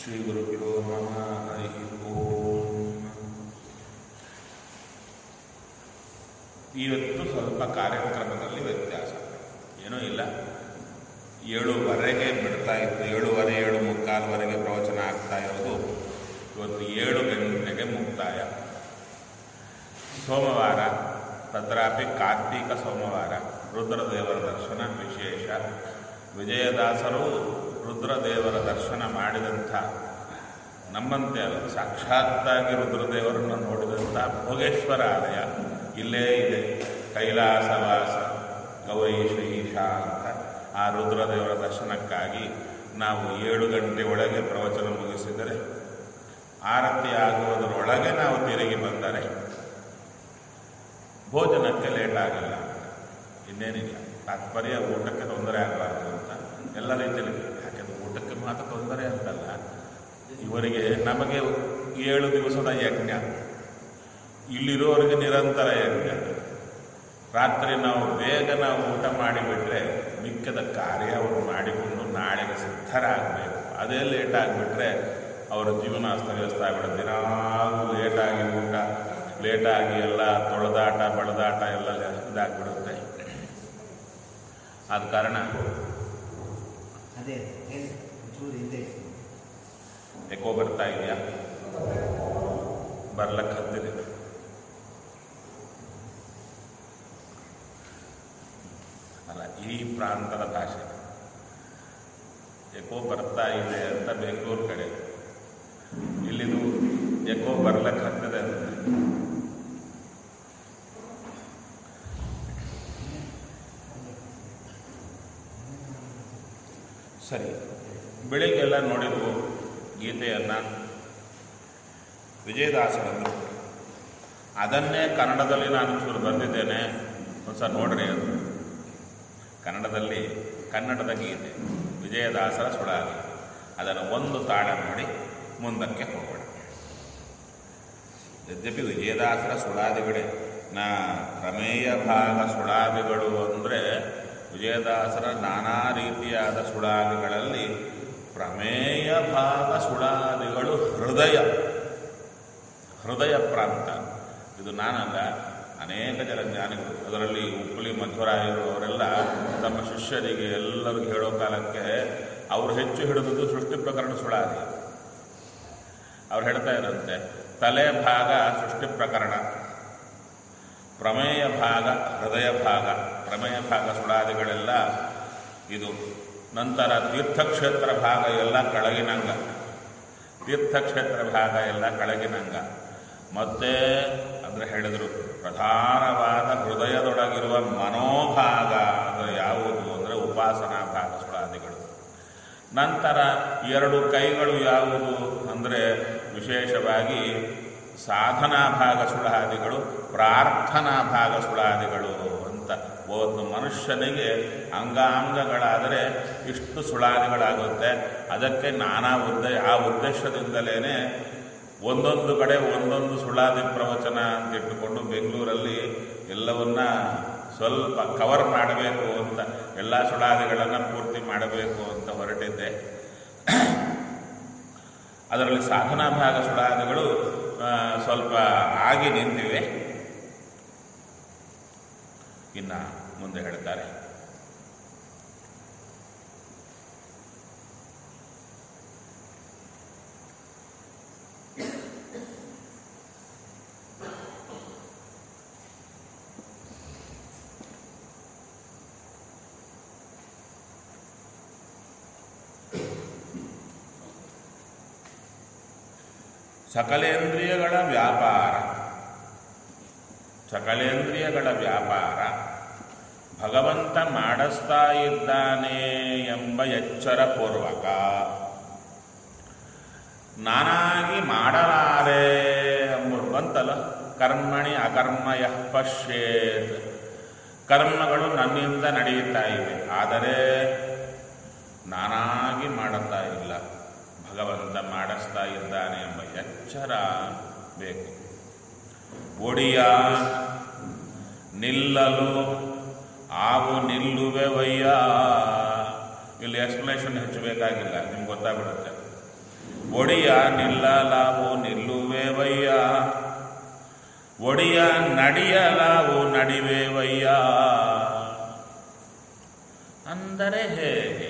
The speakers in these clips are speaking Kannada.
ಶ್ರೀಗುರುಭ್ಯೋ ನಮಃ ಹರಿ ಓಂ ಇವತ್ತು ಸ್ವಲ್ಪ ಕಾರ್ಯಕ್ರಮದಲ್ಲಿ ವ್ಯತ್ಯಾಸ ಏನೂ ಇಲ್ಲ ಏಳುವರೆಗೆ ಬಿಡ್ತಾ ಇತ್ತು ಏಳುವರೆ ಏಳು ಮುಕ್ಕಾಲುವರೆಗೆ ಪ್ರವಚನ ಆಗ್ತಾ ಇರೋದು ಇವತ್ತು ಏಳು ಗಂಟೆಗೆ ಮುಕ್ತಾಯ ಸೋಮವಾರ ತದ್ರಾಪಿ ಕಾರ್ತೀಕ ಸೋಮವಾರ ರುದ್ರದೇವರ ದರ್ಶನ ವಿಶೇಷ ವಿಜಯದಾಸರು ರುದ್ರದೇವರ ದರ್ಶನ ಮಾಡಿದಂಥ ನಮ್ಮಂತೆ ಅಲ್ಲ ಸಾಕ್ಷಾತ್ತಾಗಿ ರುದ್ರದೇವರನ್ನು ನೋಡಿದಂಥ ಭೋಗೇಶ್ವರ ಆಲಯ ಇಲ್ಲೇ ಇದೆ ಕೈಲಾಸವಾಸ ಗೌರೀಶ ಈಶಾ ಅಂತ ಆ ರುದ್ರದೇವರ ದರ್ಶನಕ್ಕಾಗಿ ನಾವು ಏಳು ಗಂಟೆ ಒಳಗೆ ಪ್ರವಚನ ಮುಗಿಸಿದರೆ ಆರತಿ ಆಗುವುದರೊಳಗೆ ನಾವು ತಿರುಗಿ ಬಂದರೆ ಭೋಜನಕ್ಕೆ ಲೇಟ್ ಆಗಲ್ಲ ಇನ್ನೇನಿಲ್ಲ ತಾತ್ಪರ್ಯ ಊಟಕ್ಕೆ ತೊಂದರೆ ಆಗಬಾರ್ದು ಅಂತ ಎಲ್ಲ ರೀತಿಯಲ್ಲಿ ಯಾಕೆಂದ್ರೆ ಊಟಕ್ಕೆ ಮಾತ್ರ ತೊಂದರೆ ಅಂತಲ್ಲ ಇವರಿಗೆ ನಮಗೆ ಏಳು ದಿವಸದ ಯಜ್ಞ ಇಲ್ಲಿರೋರಿಗೆ ನಿರಂತರ ಯಜ್ಞ ರಾತ್ರಿ ನಾವು ಬೇಗ ನಾವು ಊಟ ಮಾಡಿಬಿಟ್ರೆ ಮಿಕ್ಕದ ಕಾರ್ಯ ಅವರು ಮಾಡಿಕೊಂಡು ನಾಳೆಗೆ ಸಿದ್ಧರಾಗಬೇಕು ಅದೇ ಲೇಟ್ ಆಗಿಬಿಟ್ರೆ ಅವರ ಜೀವನ ಅಸ್ತವ್ಯಸ್ತ ಆಗ್ಬಿಡುತ್ತೆ ದಿನಾಲು ಲೇಟಾಗಿ ಊಟ ಲೇಟಾಗಿ ಎಲ್ಲ ತೊಳೆದಾಟ ಬಡದಾಟ ಎಲ್ಲ ಇದಾಗ್ಬಿಡುತ್ತೆ ಆದ ಕಾರಣ ಅದೇ ಹೇಳಿ ಒಂಚೂರು ಹಿಂದೆ ಎಕೋ ಬರ್ತಾ ಇದೆಯಾ ಬರ್ಲಕ್ಕೆ ಹತ್ತಿದೆ ಅಲ್ಲ ಈ ಪ್ರಾಂತದ ಭಾಷೆ ಎಕೋ ಬರ್ತಾ ಇದೆ ಅಂತ ಬೆಂಗಳೂರು ಕಡೆ ಇಲ್ಲಿದು ಎಕೋ ಬರ್ಲಕ್ಕೆ ಹತ್ತಿದೆ ಅಂತ ಸರಿ ಬೆಳಿಗ್ಗೆಲ್ಲ ನೋಡಿದ್ವು ಗೀತೆಯನ್ನು ವಿಜಯದಾಸರನ್ನು ಅದನ್ನೇ ಕನ್ನಡದಲ್ಲಿ ನಾನು ಚೂರು ಬಂದಿದ್ದೇನೆ ಒಂದ್ಸಲ ನೋಡ್ರಿ ಅದು ಕನ್ನಡದಲ್ಲಿ ಕನ್ನಡದ ಗೀತೆ ವಿಜಯದಾಸರ ಸುಳಾದಿ ಅದನ್ನು ಒಂದು ತಾಳ ಮಾಡಿ ಮುಂದಕ್ಕೆ ಹೋಗೋಣ ಯದ್ಯಪಿ ವಿಜಯದಾಸರ ಸುಳಾದಿಗಳೇ ನಾ ಪ್ರಮೇಯ ಭಾಗ ಸುಳಾದಿಗಳು ಅಂದರೆ ವಿಜಯದಾಸರ ನಾನಾ ರೀತಿಯಾದ ಸುಳಾದಿಗಳಲ್ಲಿ ಪ್ರಮೇಯ ಭಾಗ ಸುಳಾದಿಗಳು ಹೃದಯ ಹೃದಯ ಪ್ರಾಂತ ಇದು ನಾನಲ್ಲ ಅನೇಕ ಜನ ಜ್ಞಾನಿಗಳು ಅದರಲ್ಲಿ ಉಪ್ಪುಲಿ ಮಧ್ವರಾಯರು ಅವರೆಲ್ಲ ತಮ್ಮ ಶಿಷ್ಯರಿಗೆ ಎಲ್ಲರಿಗೂ ಹೇಳೋ ಕಾಲಕ್ಕೆ ಅವರು ಹೆಚ್ಚು ಹಿಡಿದದ್ದು ಸೃಷ್ಟಿ ಪ್ರಕರಣ ಸುಳಾದಿ ಅವ್ರು ಹೇಳ್ತಾ ಇರಂತೆ ತಲೆ ಭಾಗ ಸೃಷ್ಟಿ ಪ್ರಕರಣ ಪ್ರಮೇಯ ಭಾಗ ಹೃದಯ ಭಾಗ ಪ್ರಮೇಯ ಭಾಗ ಸುಳಾದಿಗಳೆಲ್ಲ ಇದು ನಂತರ ತೀರ್ಥಕ್ಷೇತ್ರ ಭಾಗ ಎಲ್ಲ ಕೆಳಗಿನಂಗ ತೀರ್ಥಕ್ಷೇತ್ರ ಭಾಗ ಎಲ್ಲ ಕೆಳಗಿನಂಗ ಮತ್ತೆ ಅಂದರೆ ಹೇಳಿದರು ಪ್ರಧಾನವಾದ ಹೃದಯದೊಳಗಿರುವ ಮನೋಭಾಗ ಅಂದರೆ ಯಾವುದು ಅಂದರೆ ಉಪಾಸನಾ ಭಾಗ ಸುಳಾದಿಗಳು ನಂತರ ಎರಡು ಕೈಗಳು ಯಾವುದು ಅಂದರೆ ವಿಶೇಷವಾಗಿ ಸಾಧನಾ ಭಾಗ ಸುಳಾದಿಗಳು ಪ್ರಾರ್ಥನಾ ಭಾಗ ಸುಳಾದಿಗಳು ಅಂತ ಒಂದು ಮನುಷ್ಯನಿಗೆ ಅಂಗಾಂಗಗಳಾದರೆ ಇಷ್ಟು ಸುಳಾದಿಗಳಾಗುತ್ತೆ ಅದಕ್ಕೆ ನಾನಾ ಉದ್ದೇಶ ಆ ಉದ್ದೇಶದಿಂದಲೇ ಒಂದೊಂದು ಕಡೆ ಒಂದೊಂದು ಸುಳಾದಿ ಪ್ರವಚನ ಅಂತ ಇಟ್ಟುಕೊಂಡು ಬೆಂಗಳೂರಲ್ಲಿ ಎಲ್ಲವನ್ನ ಸ್ವಲ್ಪ ಕವರ್ ಮಾಡಬೇಕು ಅಂತ ಎಲ್ಲ ಸುಳಾದಿಗಳನ್ನು ಪೂರ್ತಿ ಮಾಡಬೇಕು ಅಂತ ಹೊರಟಿದ್ದೆ ಅದರಲ್ಲಿ ಸಾಧನಾ ಭಾಗ ಸುಳಾದಿಗಳು ಸ್ವಲ್ಪ ಆಗಿ ನಿಂತಿವೆ ಇನ್ನು ಮುಂದೆ ಹೇಳ್ತಾರೆ ಸಕಲೇಂದ್ರಿಯಗಳ ವ್ಯಾಪಾರ ಸಕಲೇಂದ್ರಿಯಗಳ ವ್ಯಾಪಾರ ಭಗವಂತ ಮಾಡಿಸ್ತಾ ಇದ್ದಾನೆ ಎಂಬ ಎಚ್ಚರ ಪೂರ್ವಕ ನಾನಾಗಿ ಮಾಡಲಾರೆ ಎಂಬುದು ಬಂತಲ್ಲ ಕರ್ಮಣಿ ಅಕರ್ಮ ಯಃ ಪಶ್ಯೇತ್ ಕರ್ಮಗಳು ನನ್ನಿಂದ ನಡೆಯುತ್ತಾ ಇವೆ ಆದರೆ ನಾನಾಗಿ ಮಾಡುತ್ತಾ ಇಲ್ಲ ಭಗವಂತ ಮಾಡಿಸ್ತಾ ಇದ್ದಾನೆ ಎಂಬ ಎಚ್ಚರ ಬೇಕು ಒಡಿಯ ನಿಲ್ಲಲು ಆವು ನಿಲ್ಲುವೆ ವಯ್ಯ ಇಲ್ಲಿ ಎಕ್ಸ್ಪ್ಲನೇಷನ್ ಹೆಚ್ಚು ಬೇಕಾಗಿಲ್ಲ ನಿಮ್ಗೆ ಗೊತ್ತಾಗ್ಬಿಡುತ್ತೆ ಒಡಿಯ ನಿಲ್ಲಲಾವು ನಿಲ್ಲುವೆವಯ್ಯ ಒಡಿಯ ನಡಿಯಲಾವು ನಡಿವೆವಯ್ಯ ಅಂದರೆ ಹೇಗೆ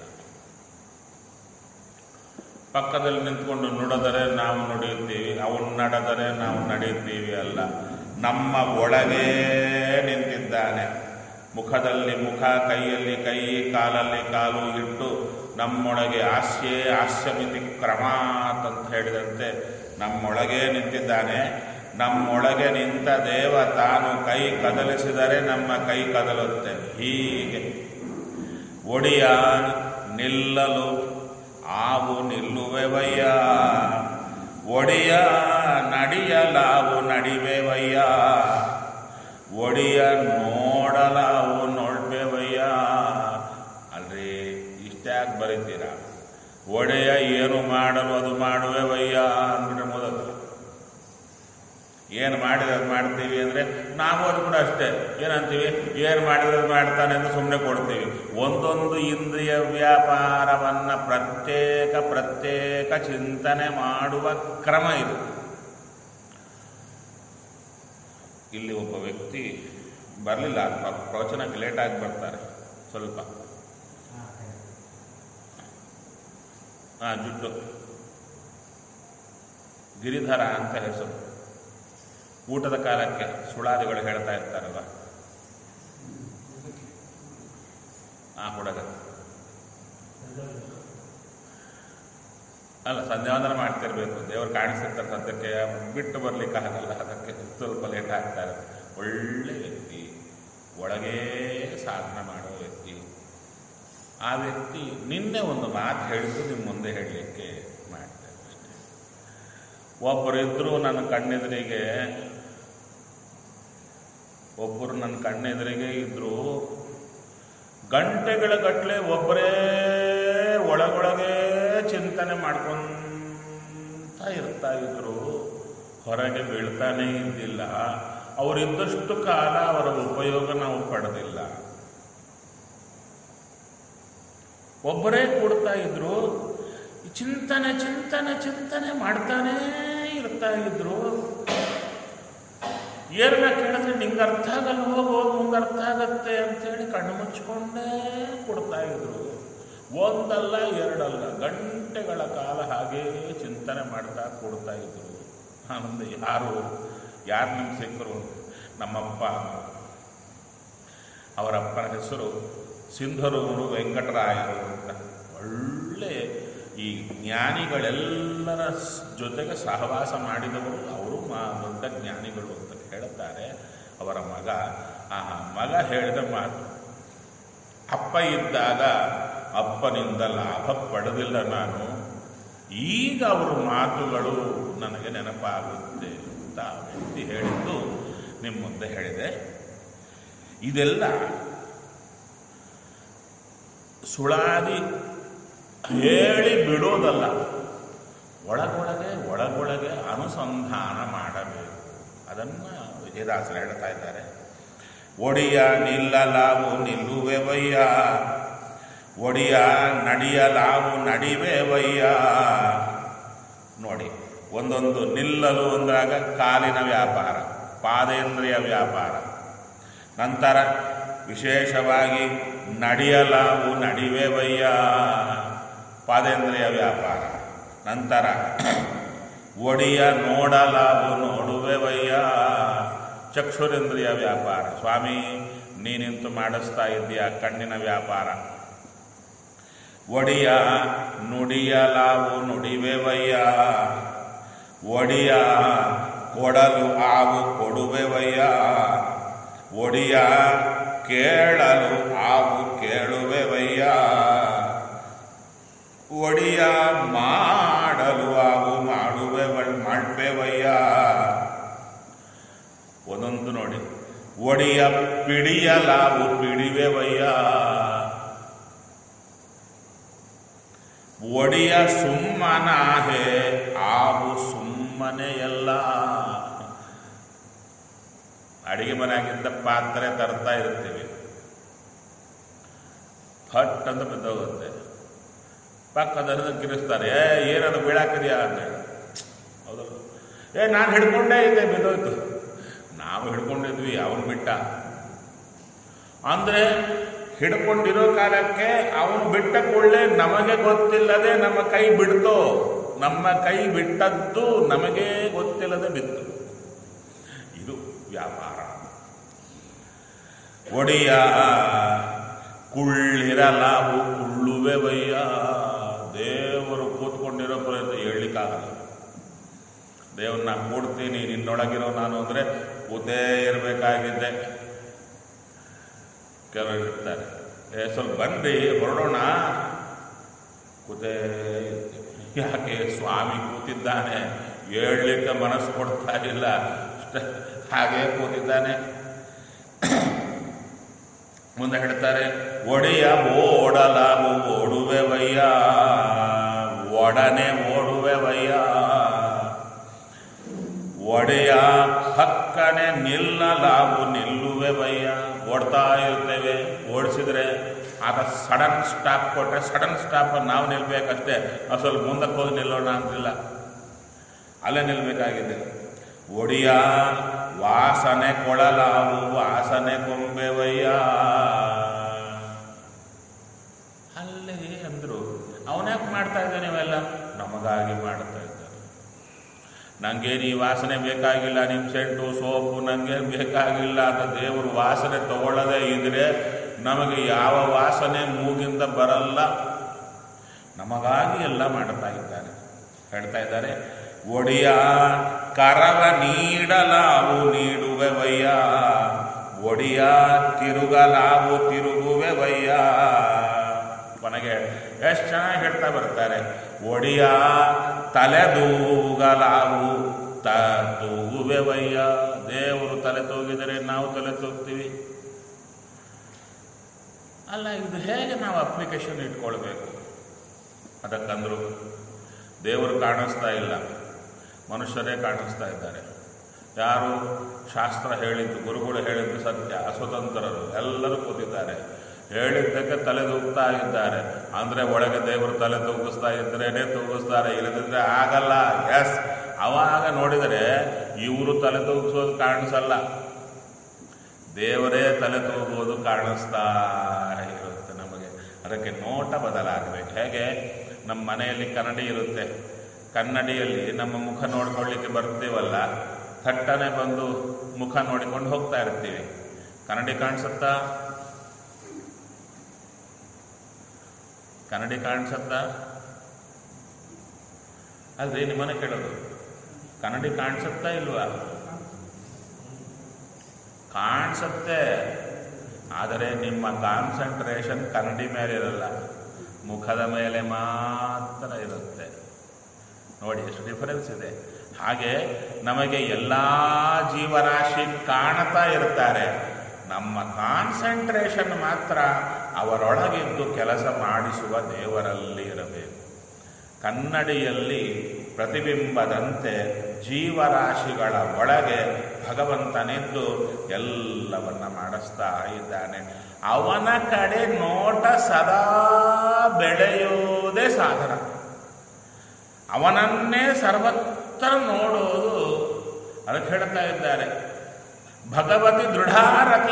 ಪಕ್ಕದಲ್ಲಿ ನಿಂತ್ಕೊಂಡು ನುಡಿದರೆ ನಾವು ನುಡಿಯುತ್ತೀವಿ ಅವನು ನಡೆದರೆ ನಾವು ನಡೆಯುತ್ತೀವಿ ಅಲ್ಲ ನಮ್ಮ ಒಳಗೇ ನಿಂತಿದ್ದಾನೆ ಮುಖದಲ್ಲಿ ಮುಖ ಕೈಯಲ್ಲಿ ಕೈ ಕಾಲಲ್ಲಿ ಕಾಲು ಇಟ್ಟು ನಮ್ಮೊಳಗೆ ಹಾಸ್ಯೇ ಹಾಸ್ಯಮಿತಿ ಕ್ರಮಾತ್ ಅಂತ ಹೇಳಿದಂತೆ ನಮ್ಮೊಳಗೇ ನಿಂತಿದ್ದಾನೆ ನಮ್ಮೊಳಗೆ ನಿಂತ ದೇವ ತಾನು ಕೈ ಕದಲಿಸಿದರೆ ನಮ್ಮ ಕೈ ಕದಲುತ್ತೆ ಹೀಗೆ ಒಡಿಯ ನಿಲ್ಲಲು ಆವು ನಿಲ್ಲುವೆವಯ್ಯ ಒಡಿಯ ನಡಿಯಲಾವು ನಡಿವೆವಯ್ಯ ಒಡಿಯ ನೋಡಲಾವು ನೋಡ್ಬೇವಯ್ಯ ಅಲ್ರಿ ಇಷ್ಟ್ಯಾಕೆ ಬರೀತೀರಾ ಒಡೆಯ ಏನು ಮಾಡಲು ಅದು ಮಾಡುವೆವಯ್ಯ ಅಂದ್ಬಿಟ್ರೆ ಮೊದಲು ಏನು ಮಾಡಿದ್ರೆ ಅದು ಮಾಡ್ತೀವಿ ಅಂದರೆ ನಾವು ಅದು ಕೂಡ ಅಷ್ಟೇ ಏನಂತೀವಿ ಏನು ಮಾಡಿದ್ರೆ ಅದು ಮಾಡ್ತಾನೆ ಅಂತ ಸುಮ್ಮನೆ ಕೊಡ್ತೀವಿ ಒಂದೊಂದು ಇಂದ್ರಿಯ ವ್ಯಾಪಾರವನ್ನು ಪ್ರತ್ಯೇಕ ಪ್ರತ್ಯೇಕ ಚಿಂತನೆ ಮಾಡುವ ಕ್ರಮ ಇದು ಇಲ್ಲಿ ಒಬ್ಬ ವ್ಯಕ್ತಿ ಬರಲಿಲ್ಲ ಪ್ರವಚನಕ್ಕೆ ಲೇಟಾಗಿ ಬರ್ತಾರೆ ಸ್ವಲ್ಪ ಹಾಂ ಹಾಂ ಜುಟ್ಟು ಗಿರಿಧರ ಅಂತ ಹೆಸರು ಊಟದ ಕಾಲಕ್ಕೆ ಸುಳಾದಿಗಳು ಹೇಳ್ತಾ ಇರ್ತಾರಲ್ಲ ಆ ಹುಡುಗ ಅಲ್ಲ ಸಂಧ್ಯಾವಂದನ ಮಾಡ್ತಿರ್ಬೇಕು ದೇವರು ಕಾಣಿಸ್ತಿರ್ತಾರೆ ಸದ್ಯಕ್ಕೆ ಬಿಟ್ಟು ಬರ್ಲಿಕ್ಕೆ ಆಗಲ್ಲ ಅದಕ್ಕೆ ಸ್ವಲ್ಪ ಲೇಟ್ ಆಗ್ತಾರೆ ಒಳ್ಳೆ ವ್ಯಕ್ತಿ ಒಳಗೇ ಸಾಧನೆ ಮಾಡೋ ವ್ಯಕ್ತಿ ಆ ವ್ಯಕ್ತಿ ನಿನ್ನೆ ಒಂದು ಮಾತು ಹೇಳಿದ್ದು ನಿಮ್ಮ ಮುಂದೆ ಹೇಳಲಿಕ್ಕೆ ಮಾಡ್ತೇನೆ ಅಷ್ಟೇ ಒಬ್ಬರಿದ್ದರು ನನ್ನ ಕಣ್ಣೆದುರಿಗೆ ಒಬ್ಬರು ನನ್ನ ಕಣ್ಣೆದುರಿಗೆ ಇದ್ದರು ಗಂಟೆಗಳ ಗಟ್ಟಲೆ ಒಬ್ಬರೇ ಒಳಗೊಳಗೆ ಚಿಂತನೆ ಮಾಡ್ಕೊಂತ ಇರ್ತಾ ಇದ್ರು ಹೊರಗೆ ಬೀಳ್ತಾನೇ ಇದ್ದಿಲ್ಲ ಅವರಿದ್ದಷ್ಟು ಕಾಲ ಅವರ ಉಪಯೋಗ ನಾವು ಪಡೆದಿಲ್ಲ ಒಬ್ಬರೇ ಕೂಡ್ತಾ ಇದ್ರು ಚಿಂತನೆ ಚಿಂತನೆ ಚಿಂತನೆ ಮಾಡ್ತಾನೇ ಇರ್ತಾ ಇದ್ರು ಏನನ್ನ ಕೇಳಿದ್ರೆ ನಿಂಗೆ ಅರ್ಥ ಆಗಲ್ಲ ಹೋಗು ಮುಂದೆ ಅರ್ಥ ಆಗತ್ತೆ ಅಂತೇಳಿ ಕಣ್ಣು ಮುಚ್ಕೊಂಡೇ ಕೊಡ್ತಾ ಇದ್ರು ಒಂದಲ್ಲ ಎರಡಲ್ಲ ಗಂಟೆಗಳ ಕಾಲ ಹಾಗೇ ಚಿಂತನೆ ಮಾಡ್ತಾ ಕೊಡ್ತಾ ಇದ್ರು ಆನಂದ ಯಾರು ಯಾರು ನಿಮ್ಗೆ ಸಿಕ್ಕರು ನಮ್ಮಪ್ಪ ಅವರಪ್ಪನ ಹೆಸರು ಸಿಂಧರೂರು ವೆಂಕಟರಾಯರು ಅಂತ ಒಳ್ಳೆ ಈ ಜ್ಞಾನಿಗಳೆಲ್ಲರ ಸ್- ಜೊತೆಗೆ ಸಹವಾಸ ಮಾಡಿದವರು ಅವರು ಮಾ ದೊಡ್ಡ ಜ್ಞಾನಿಗಳು ಅಂತ ಹೇಳುತ್ತಾರೆ ಅವರ ಮಗ ಆ ಮಗ ಹೇಳಿದ ಮಾತು ಅಪ್ಪ ಇದ್ದಾಗ ಅಪ್ಪನಿಂದ ಲಾಭ ಪಡೆದಿಲ್ಲ ನಾನು ಈಗ ಅವರ ಮಾತುಗಳು ನನಗೆ ನೆನಪಾಗುತ್ತೆ ಅಂತ ಆ ವ್ಯಕ್ತಿ ಹೇಳಿದ್ದು ನಿಮ್ಮ ಮುಂದೆ ಹೇಳಿದೆ ಇದೆಲ್ಲ ಸುಳಾದಿ ಹೇಳಿ ಬಿಡೋದಲ್ಲ ಒಳಗೊಳಗೆ ಒಳಗೊಳಗೆ ಅನುಸಂಧಾನ ಮಾಡಬೇಕು ಅದನ್ನು ವಿಜಯದಾಸರು ಹೇಳ್ತಾ ಇದ್ದಾರೆ ಒಡಿಯ ನಿಲ್ಲಲಾವು ನಿಲ್ಲುವೆವಯ್ಯ ಒಡಿಯ ನಡಿಯಲಾವು ನಡಿವೆವಯ್ಯ ನೋಡಿ ಒಂದೊಂದು ನಿಲ್ಲಲು ಅಂದಾಗ ಕಾಲಿನ ವ್ಯಾಪಾರ ಪಾದೇಂದ್ರಿಯ ವ್ಯಾಪಾರ ನಂತರ ವಿಶೇಷವಾಗಿ ನಡೆಯಲಾವು ನಡಿವೆವಯ್ಯ ಪಾದೇಂದ್ರಿಯ ವ್ಯಾಪಾರ ನಂತರ ಒಡಿಯ ನೋಡಲಾವು ನೋಡುವೆವಯ್ಯ ಚಕ್ಷುರೇಂದ್ರಿಯ ವ್ಯಾಪಾರ ಸ್ವಾಮಿ ನೀನಿಂತು ಮಾಡಿಸ್ತಾ ಇದ್ದೀಯ ಕಣ್ಣಿನ ವ್ಯಾಪಾರ ಒಡಿಯ ನುಡಿಯಲಾವು ನುಡಿವೆವಯ್ಯ ಒಡಿಯ ಕೊಡಲು ಆವು ಕೊಡುವೆವಯ್ಯ ಒಡಿಯ ಕೇಳಲು ಆವು ಕೇಳುವೆವಯ್ಯ ಒಡಿಯ ಮಾಡಲು ಆವು ಮಾಡುವೆ ಮಾಡ್ಬೇವಯ್ಯ ಒಂದೊಂದು ನೋಡಿ ಒಡಿಯ ಪಿಡಿಯಲಾವು ಪಿಡಿವೆವಯ್ಯ ಒಡಿಯ ಸುಮ್ಮನಾಹೆ ಆವು ಸುಮ್ಮನೆಯಲ್ಲ ಅಡಿಗೆ ಮನೆಯಾಗಿದ್ದ ಪಾತ್ರೆ ತರ್ತಾ ಇರ್ತೀವಿ ಫಟ್ ಅಂತ ಬಿದ್ದೋಗುತ್ತೆ ಪಕ್ಕದಲ್ಲಿ ಕಿರಿಸ್ತಾರೆ ಏ ಏನದು ಬೀಳಾಕಿದೆಯಾ ಅಂತ ಹೇಳಿ ಹೌದಲ್ಲ ಏ ನಾನು ಹಿಡ್ಕೊಂಡೇ ಇದ್ದೆ ಬಿದ್ದೋಯ್ತು ನಾವು ಹಿಡ್ಕೊಂಡಿದ್ವಿ ಅವನು ಬಿಟ್ಟ ಅಂದ್ರೆ ಹಿಡ್ಕೊಂಡಿರೋ ಕಾಲಕ್ಕೆ ಅವನು ಬಿಟ್ಟ ಕೂಡಲೇ ನಮಗೆ ಗೊತ್ತಿಲ್ಲದೆ ನಮ್ಮ ಕೈ ಬಿಡ್ತೋ ನಮ್ಮ ಕೈ ಬಿಟ್ಟದ್ದು ನಮಗೆ ಗೊತ್ತಿಲ್ಲದೆ ಬಿತ್ತು ಇದು ವ್ಯಾಪಾರ ಒಡೆಯ ಕುಳ್ಳಿರಲಾವು ಕುಳ್ಳುವೆ ಬಯ್ಯ ದೇವರು ಕೂತ್ಕೊಂಡಿರೋ ಪ್ರಯತ್ನ ಹೇಳಲಿಕ್ಕಾಗಲ್ಲ ದೇವ್ರನ್ನ ಕೂಡ್ತೀನಿ ನಿನ್ನೊಳಗಿರೋ ನಾನು ಅಂದರೆ ಕೂತೇ ಇರಬೇಕಾಗಿದ್ದೆ ಕೆಲವರು ಇರ್ತಾರೆ ಏ ಸ್ವಲ್ಪ ಬನ್ರಿ ಹೊರಡೋಣ ಕೂತೇ ಇರ್ತೀನಿ. ಯಾಕೆ ಸ್ವಾಮಿ ಕೂತಿದ್ದಾನೆ ಹೇಳಲಿಕ್ಕೆ ಮನಸ್ಸು ಕೊಡ್ತಾ ಇಲ್ಲ ಅಷ್ಟೇ ಹಾಗೇ ಕೂತಿದ್ದಾನೆ ಮುಂದೆ ಹೇಳ್ತಾರೆ ಒಡೆಯ ಓಡಲಾಗು ಓಡುವೆ ವಯ್ಯ ಒಡನೆ ಓಡುವೆ ವಯ್ಯ ಒಡೆಯ ಹಕ್ಕನೆ ನಿಲ್ಲಲಾಗು ನಿಲ್ಲುವೆ ವಯ್ಯ ಓಡ್ತಾ ಇರ್ತೇವೆ ಓಡಿಸಿದ್ರೆ ಆಗ ಸಡನ್ ಸ್ಟಾಪ್ ಕೊಟ್ಟರೆ ಸಡನ್ ಸ್ಟಾಪ್ ನಾವು ನಿಲ್ಬೇಕಷ್ಟೇ ನಾವು ಸ್ವಲ್ಪ ಮುಂದಕ್ಕೆ ಹೋಗಿ ನಿಲ್ಲೋಣ ಅಂತಿಲ್ಲ ಅಲ್ಲೇ ನಿಲ್ಬೇಕಾಗಿದೆ ಒಡಿಯ ವಾಸನೆ ಕೊಳಲಾವು ವಾಸನೆ ಕೊಂಬೆವಯ್ಯ ಅಲ್ಲೇ ಅಂದ್ರು ಅವನ್ಯಾಕೆ ಮಾಡ್ತಾ ಇದ್ದಾನೆ ಇವೆಲ್ಲ ನಮಗಾಗಿ ಮಾಡ್ತಾ ಇದ್ದಾನೆ ನನಗೆ ಈ ವಾಸನೆ ಬೇಕಾಗಿಲ್ಲ ನಿಮ್ಮ ಸೆಂಟು ಸೋಪು ನನಗೆ ಬೇಕಾಗಿಲ್ಲ ಅಂತ ದೇವರು ವಾಸನೆ ತಗೊಳ್ಳದೇ ಇದ್ರೆ ನಮಗೆ ಯಾವ ವಾಸನೆ ಮೂಗಿಂದ ಬರಲ್ಲ ನಮಗಾಗಿ ಎಲ್ಲ ಮಾಡ್ತಾ ಇದ್ದಾನೆ ಹೇಳ್ತಾ ಇದ್ದಾರೆ ಒಡಿಯ ಕರವ ನೀಡಲಾವು ನೀಡುವೆ ವಯ್ಯ ಒಡಿಯ ತಿರುಗಲಾವು ತಿರುಗುವೆ ವಯ್ಯ ಕೊನೆಗೆ ಎಷ್ಟು ಚೆನ್ನಾಗಿ ಹೇಳ್ತಾ ಬರ್ತಾರೆ ಒಡಿಯ ತಲೆದೂಗಲಾವು ತ ತೂಗುವೆ ವಯ್ಯ ದೇವರು ತಲೆ ತೂಗಿದರೆ ನಾವು ತಲೆ ತೂಗ್ತೀವಿ ಅಲ್ಲ ಇದು ಹೇಗೆ ನಾವು ಅಪ್ಲಿಕೇಶನ್ ಇಟ್ಕೊಳ್ಬೇಕು ಅದಕ್ಕಂದ್ರು ದೇವರು ಕಾಣಿಸ್ತಾ ಇಲ್ಲ ಮನುಷ್ಯರೇ ಕಾಣಿಸ್ತಾ ಇದ್ದಾರೆ ಯಾರು ಶಾಸ್ತ್ರ ಹೇಳಿದ್ದು ಗುರುಗಳು ಹೇಳಿದ್ದು ಸತ್ಯ ಅಸ್ವತಂತ್ರರು ಎಲ್ಲರೂ ಕೂತಿದ್ದಾರೆ ಹೇಳಿದ್ದಕ್ಕೆ ತಲೆ ತೂಗ್ತಾ ಇದ್ದಾರೆ ಅಂದರೆ ಒಳಗೆ ದೇವರು ತಲೆ ತೂಗಿಸ್ತಾ ಇದ್ರೇನೆ ತೂಗಿಸ್ತಾರೆ ಇಲ್ಲದಿದ್ರೆ ಆಗಲ್ಲ ಎಸ್ ಅವಾಗ ನೋಡಿದರೆ ಇವರು ತಲೆ ತೂಗಿಸೋದು ಕಾಣಿಸಲ್ಲ ದೇವರೇ ತಲೆ ತೂಗುವುದು ಕಾಣಿಸ್ತಾ ಇರುತ್ತೆ ನಮಗೆ ಅದಕ್ಕೆ ನೋಟ ಬದಲಾಗಬೇಕು ಹೇಗೆ ನಮ್ಮ ಮನೆಯಲ್ಲಿ ಕನ್ನಡಿ ಇರುತ್ತೆ ಕನ್ನಡಿಯಲ್ಲಿ ನಮ್ಮ ಮುಖ ನೋಡ್ಕೊಳ್ಳಿಕ್ಕೆ ಬರ್ತೀವಲ್ಲ ಥಟ್ಟನೆ ಬಂದು ಮುಖ ನೋಡಿಕೊಂಡು ಹೋಗ್ತಾ ಇರ್ತೀವಿ ಕನ್ನಡಿ ಕಾಣಿಸುತ್ತಾ ಕನ್ನಡಿ ಕಾಣಿಸುತ್ತಾ ಅಲ್ರಿ ನಿಮ್ಮನೆ ಕೇಳೋದು ಕನ್ನಡಿ ಕಾಣಿಸುತ್ತಾ ಇಲ್ವಾ ಕಾಣಿಸುತ್ತೆ ಆದರೆ ನಿಮ್ಮ ಕಾನ್ಸಂಟ್ರೇಷನ್ ಕನ್ನಡಿ ಮೇಲೆ ಇರಲ್ಲ ಮುಖದ ಮೇಲೆ ಮಾತ್ರ ಇರುತ್ತೆ ನೋಡಿ ಎಷ್ಟು ಡಿಫರೆನ್ಸ್ ಇದೆ ಹಾಗೆ ನಮಗೆ ಎಲ್ಲ ಜೀವರಾಶಿ ಕಾಣ್ತಾ ಇರ್ತಾರೆ ನಮ್ಮ ಕಾನ್ಸಂಟ್ರೇಷನ್ ಮಾತ್ರ ಅವರೊಳಗಿದ್ದು ಕೆಲಸ ಮಾಡಿಸುವ ದೇವರಲ್ಲಿ ಇರಬೇಕು ಕನ್ನಡಿಯಲ್ಲಿ ಪ್ರತಿಬಿಂಬದಂತೆ ಜೀವರಾಶಿಗಳ ಒಳಗೆ ಭಗವಂತನಿದ್ದು ಎಲ್ಲವನ್ನ ಮಾಡಿಸ್ತಾ ಇದ್ದಾನೆ ಅವನ ಕಡೆ ನೋಟ ಸದಾ ಬೆಳೆಯುವುದೇ ಸಾಧನ ಅವನನ್ನೇ ಸರ್ವತ್ರ ನೋಡೋದು ಅದಕ್ಕೆ ಹೇಳ್ತಾ ಇದ್ದಾರೆ ಭಗವತಿ ದೃಢಾರತಿ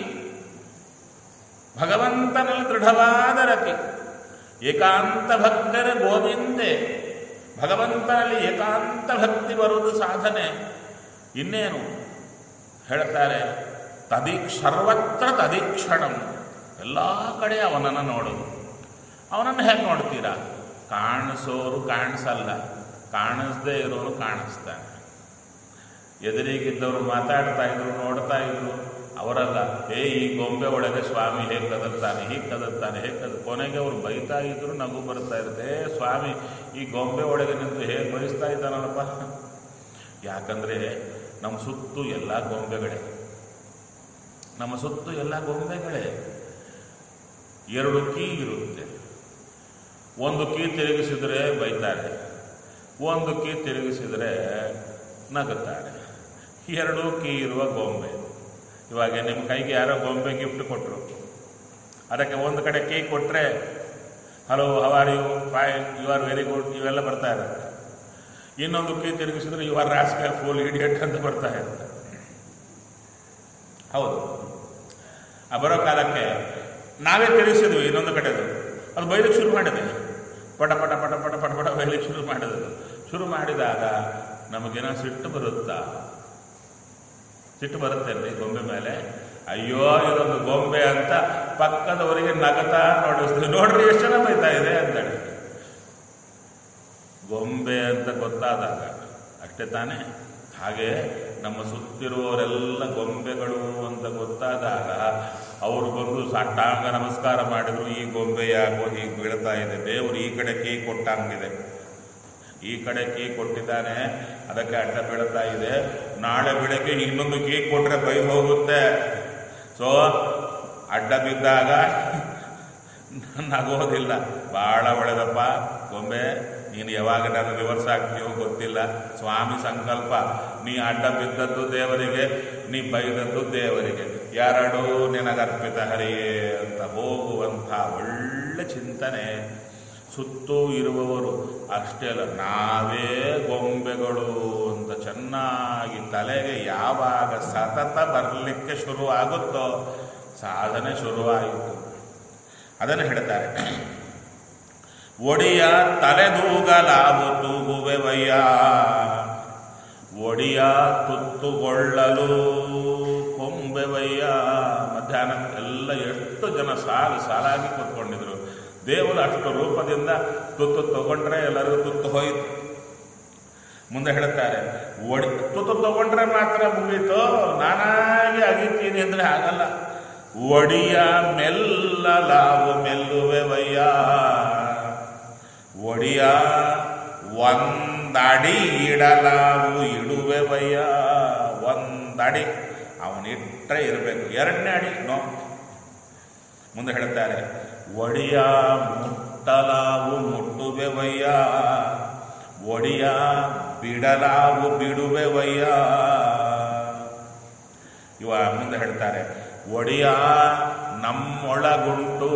ಭಗವಂತನಲ್ಲಿ ದೃಢವಾದ ರತಿ ಏಕಾಂತ ಭಕ್ತರ ಗೋವಿಂದೆ ಭಗವಂತನಲ್ಲಿ ಏಕಾಂತ ಭಕ್ತಿ ಬರುವುದು ಸಾಧನೆ ಇನ್ನೇನು ಹೇಳ್ತಾರೆ ತದೀಕ್ ಸರ್ವತ್ರ ತದೀಕ್ಷಣಂ ಎಲ್ಲ ಕಡೆ ಅವನನ್ನು ನೋಡೋದು ಅವನನ್ನು ಹೇಗೆ ನೋಡ್ತೀರಾ ಕಾಣಿಸೋರು ಕಾಣಿಸಲ್ಲ ಕಾಣಿಸ್ದೇ ಇರೋರು ಕಾಣಿಸ್ತಾನೆ ಎದುರಿಗಿದ್ದವರು ಮಾತಾಡ್ತಾ ಇದ್ರು ನೋಡ್ತಾ ಇದ್ರು ಅವರಲ್ಲ ಏ ಈ ಗೊಂಬೆ ಒಳಗೆ ಸ್ವಾಮಿ ಹೇಗೆ ಕದರ್ತಾನೆ ಹೀಗೆ ಕದರ್ತಾನೆ ಹೇಗೆ ಕದ ಕೊನೆಗೆ ಅವ್ರು ಬೈತಾ ಇದ್ರು ನಗು ಬರ್ತಾ ಇರುತ್ತೆ ಏ ಸ್ವಾಮಿ ಈ ಗೊಂಬೆ ಒಳಗೆ ನಿಂತು ಹೇಗೆ ಬಯಸ್ತಾ ಇದ್ದಾನಲ್ಲಪ್ಪ ಯಾಕಂದ್ರೆ ನಮ್ಮ ಸುತ್ತು ಎಲ್ಲ ಗೊಂಬೆಗಳೇ ನಮ್ಮ ಸುತ್ತು ಎಲ್ಲ ಗೊಂಬೆಗಳೇ ಎರಡು ಕೀ ಇರುತ್ತೆ ಒಂದು ಕೀ ತಿರುಗಿಸಿದ್ರೆ ಬೈತಾರೆ ಒಂದು ಕೀ ತಿರುಗಿಸಿದ್ರೆ ನಗುತ್ತಾರೆ ಎರಡು ಕೀ ಇರುವ ಗೊಂಬೆ ಇವಾಗ ನಿಮ್ಮ ಕೈಗೆ ಯಾರೋ ಗೊಂಬೆ ಗಿಫ್ಟ್ ಕೊಟ್ಟರು ಅದಕ್ಕೆ ಒಂದು ಕಡೆ ಕೀ ಕೊಟ್ಟರೆ hello how are you fine you are very good ಇವೆಲ್ಲ ಬರ್ತಾ ಇರುತ್ತೆ ಇನ್ನೊಂದು ಕೈ ತಿರುಗಿಸಿದ್ರೆ you are rascal full idiot ಅಂತ ಬರ್ತಾ ಇರುತ್ತೆ ಹೌದು ಆ ಬರೋ ಕಾಲಕ್ಕೆ ನಾವೇ ತಿರುಗಿಸಿದ್ವಿ ಇನ್ನೊಂದು ಕಡೆದು ಅದು ಬೈಲಿಕ್ಕೆ ಶುರು ಮಾಡಿದೆ ಪಟ ಪಟ ಪಟ ಪಟ ಪಟ ಪಟ ಬೈಲಿಕ್ಕೆ ಶುರು ಮಾಡಿದ್ರು ಶುರು ಮಾಡಿದಾಗ ನಮಗೇನೋ ಸಿಟ್ಟು ಬರುತ್ತಾ ಸಿಟ್ಟು ಬರುತ್ತೇನ್ರಿ ಗೊಂಬೆ ಮೇಲೆ ಅಯ್ಯೋ ಇದೊಂದು ಗೊಂಬೆ ಅಂತ ಪಕ್ಕದವರಿಗೆ ನಗತಾ ನೋಡಿಸ್ತೀವಿ ನೋಡ್ರಿ ಎಷ್ಟು ಜನ ಬೈತಾ ಇದೆ ಅಂತೇಳಿ ಗೊಂಬೆ ಅಂತ ಗೊತ್ತಾದಾಗ ಅಷ್ಟೇ ತಾನೇ ಹಾಗೆ ನಮ್ಮ ಸುತ್ತಿರುವವರೆಲ್ಲ ಗೊಂಬೆಗಳು ಅಂತ ಗೊತ್ತಾದಾಗ ಅವರು ಬಂದು ಸಾಷ್ಟಾಂಗ ನಮಸ್ಕಾರ ಮಾಡಿದ್ರು ಈ ಗೊಂಬೆ ಯಾಕೋ ಹೀಗೆ ಬೀಳ್ತಾ ಇದೆ ದೇವರು ಈ ಕಡೆ ಕೀ ಕೊಟ್ಟಂಗಿದೆ ಈ ಕಡೆ ಕೀ ಕೊಟ್ಟಿದ್ದಾನೆ ಅದಕ್ಕೆ ಅಡ್ಡ ಬೀಳ್ತಾ ಇದೆ ನಾಳೆ ಬೆಳಗ್ಗೆ ಇನ್ನೊಂದು ಕೀ ಕೊಟ್ರೆ ಬೈ ಹೋಗುತ್ತೆ ಸೊ ಅಡ್ಡ ಬಿದ್ದಾಗ ನಗೋದಿಲ್ಲ ಬಹಳ ಒಳ್ಳೆದಪ್ಪ ಗೊಂಬೆ ನೀನು ಯಾವಾಗ ನಾನು ರಿವರ್ಸ್ ಆಗ್ತೀವೋ ಗೊತ್ತಿಲ್ಲ ಸ್ವಾಮಿ ಸಂಕಲ್ಪ ನೀ ಅಡ್ಡ ಬಿದ್ದದ್ದು ದೇವರಿಗೆ ನೀ ಬೈದದ್ದು ದೇವರಿಗೆ ಯಾರಡೂ ನಿನಗರ್ಪಿತ ಹರಿಯೇ ಅಂತ ಹೋಗುವಂಥ ಒಳ್ಳೆ ಚಿಂತನೆ ಸುತ್ತೂ ಇರುವವರು ಅಷ್ಟೇ ಅಲ್ಲ ನಾವೇ ಗೊಂಬೆಗಳು ಅಂತ ಚೆನ್ನಾಗಿ ತಲೆಗೆ ಯಾವಾಗ ಸತತ ಬರಲಿಕ್ಕೆ ಶುರುವಾಗುತ್ತೋ ಸಾಧನೆ ಶುರುವಾಯಿತು ಅದನ್ನು ಹೇಳ್ತಾರೆ ಒಡಿಯ ತಲೆದೂಗಲಾವು ತೂಗುವೆವಯ್ಯ ಒಡಿಯ ತುತ್ತುಗೊಳ್ಳಲು ಕೊಂಬೆವಯ್ಯ ಮಧ್ಯಾಹ್ನ ಎಲ್ಲ ಎಷ್ಟು ಜನ ಸಾಲು ಸಾಲಾಗಿ ಕೂತ್ಕೊಂಡಿದ್ರು ದೇವರು ಅಷ್ಟು ರೂಪದಿಂದ ತುತ್ತು ತಗೊಂಡ್ರೆ ಎಲ್ಲರಿಗೂ ತುತ್ತು ಹೋಯಿತು ಮುಂದೆ ಹೇಳ್ತಾರೆ ಒಡಿ ತುತ್ತು ತಗೊಂಡ್ರೆ ಮಾತ್ರ ಮುಗೀತು ನಾನಾಗಿ ಅಗಿತೀನಿ ಅಂದ್ರೆ ಆಗಲ್ಲ ಒಡಿಯ ಮೆಲ್ಲಲಾವು ಮೆಲ್ಲುವೆವಯ್ಯ ಒಡಿಯ ಒಂದಡಿ ಇಡಲಾವು ಇಡುವೆವಯ್ಯ ಒಂದಡಿ ಅವನಿಟ್ಟರೆ ಇರಬೇಕು ಎರಡನೇ ಅಡಿ ನೋ ಮುಂದೆ ಹೇಳ್ತಾರೆ ಒಡಿಯ ಮುಟ್ಟಲಾವು ಮುಟ್ಟುವೆವಯ್ಯ ಒಡಿಯ ಬಿಡಲಾವು ಬಿಡುವೆವಯ್ಯ ಇವ ಮುಂದೆ ಹೇಳ್ತಾರೆ ಒಡಿಯ ನಮ್ಮೊಳಗುಂಟು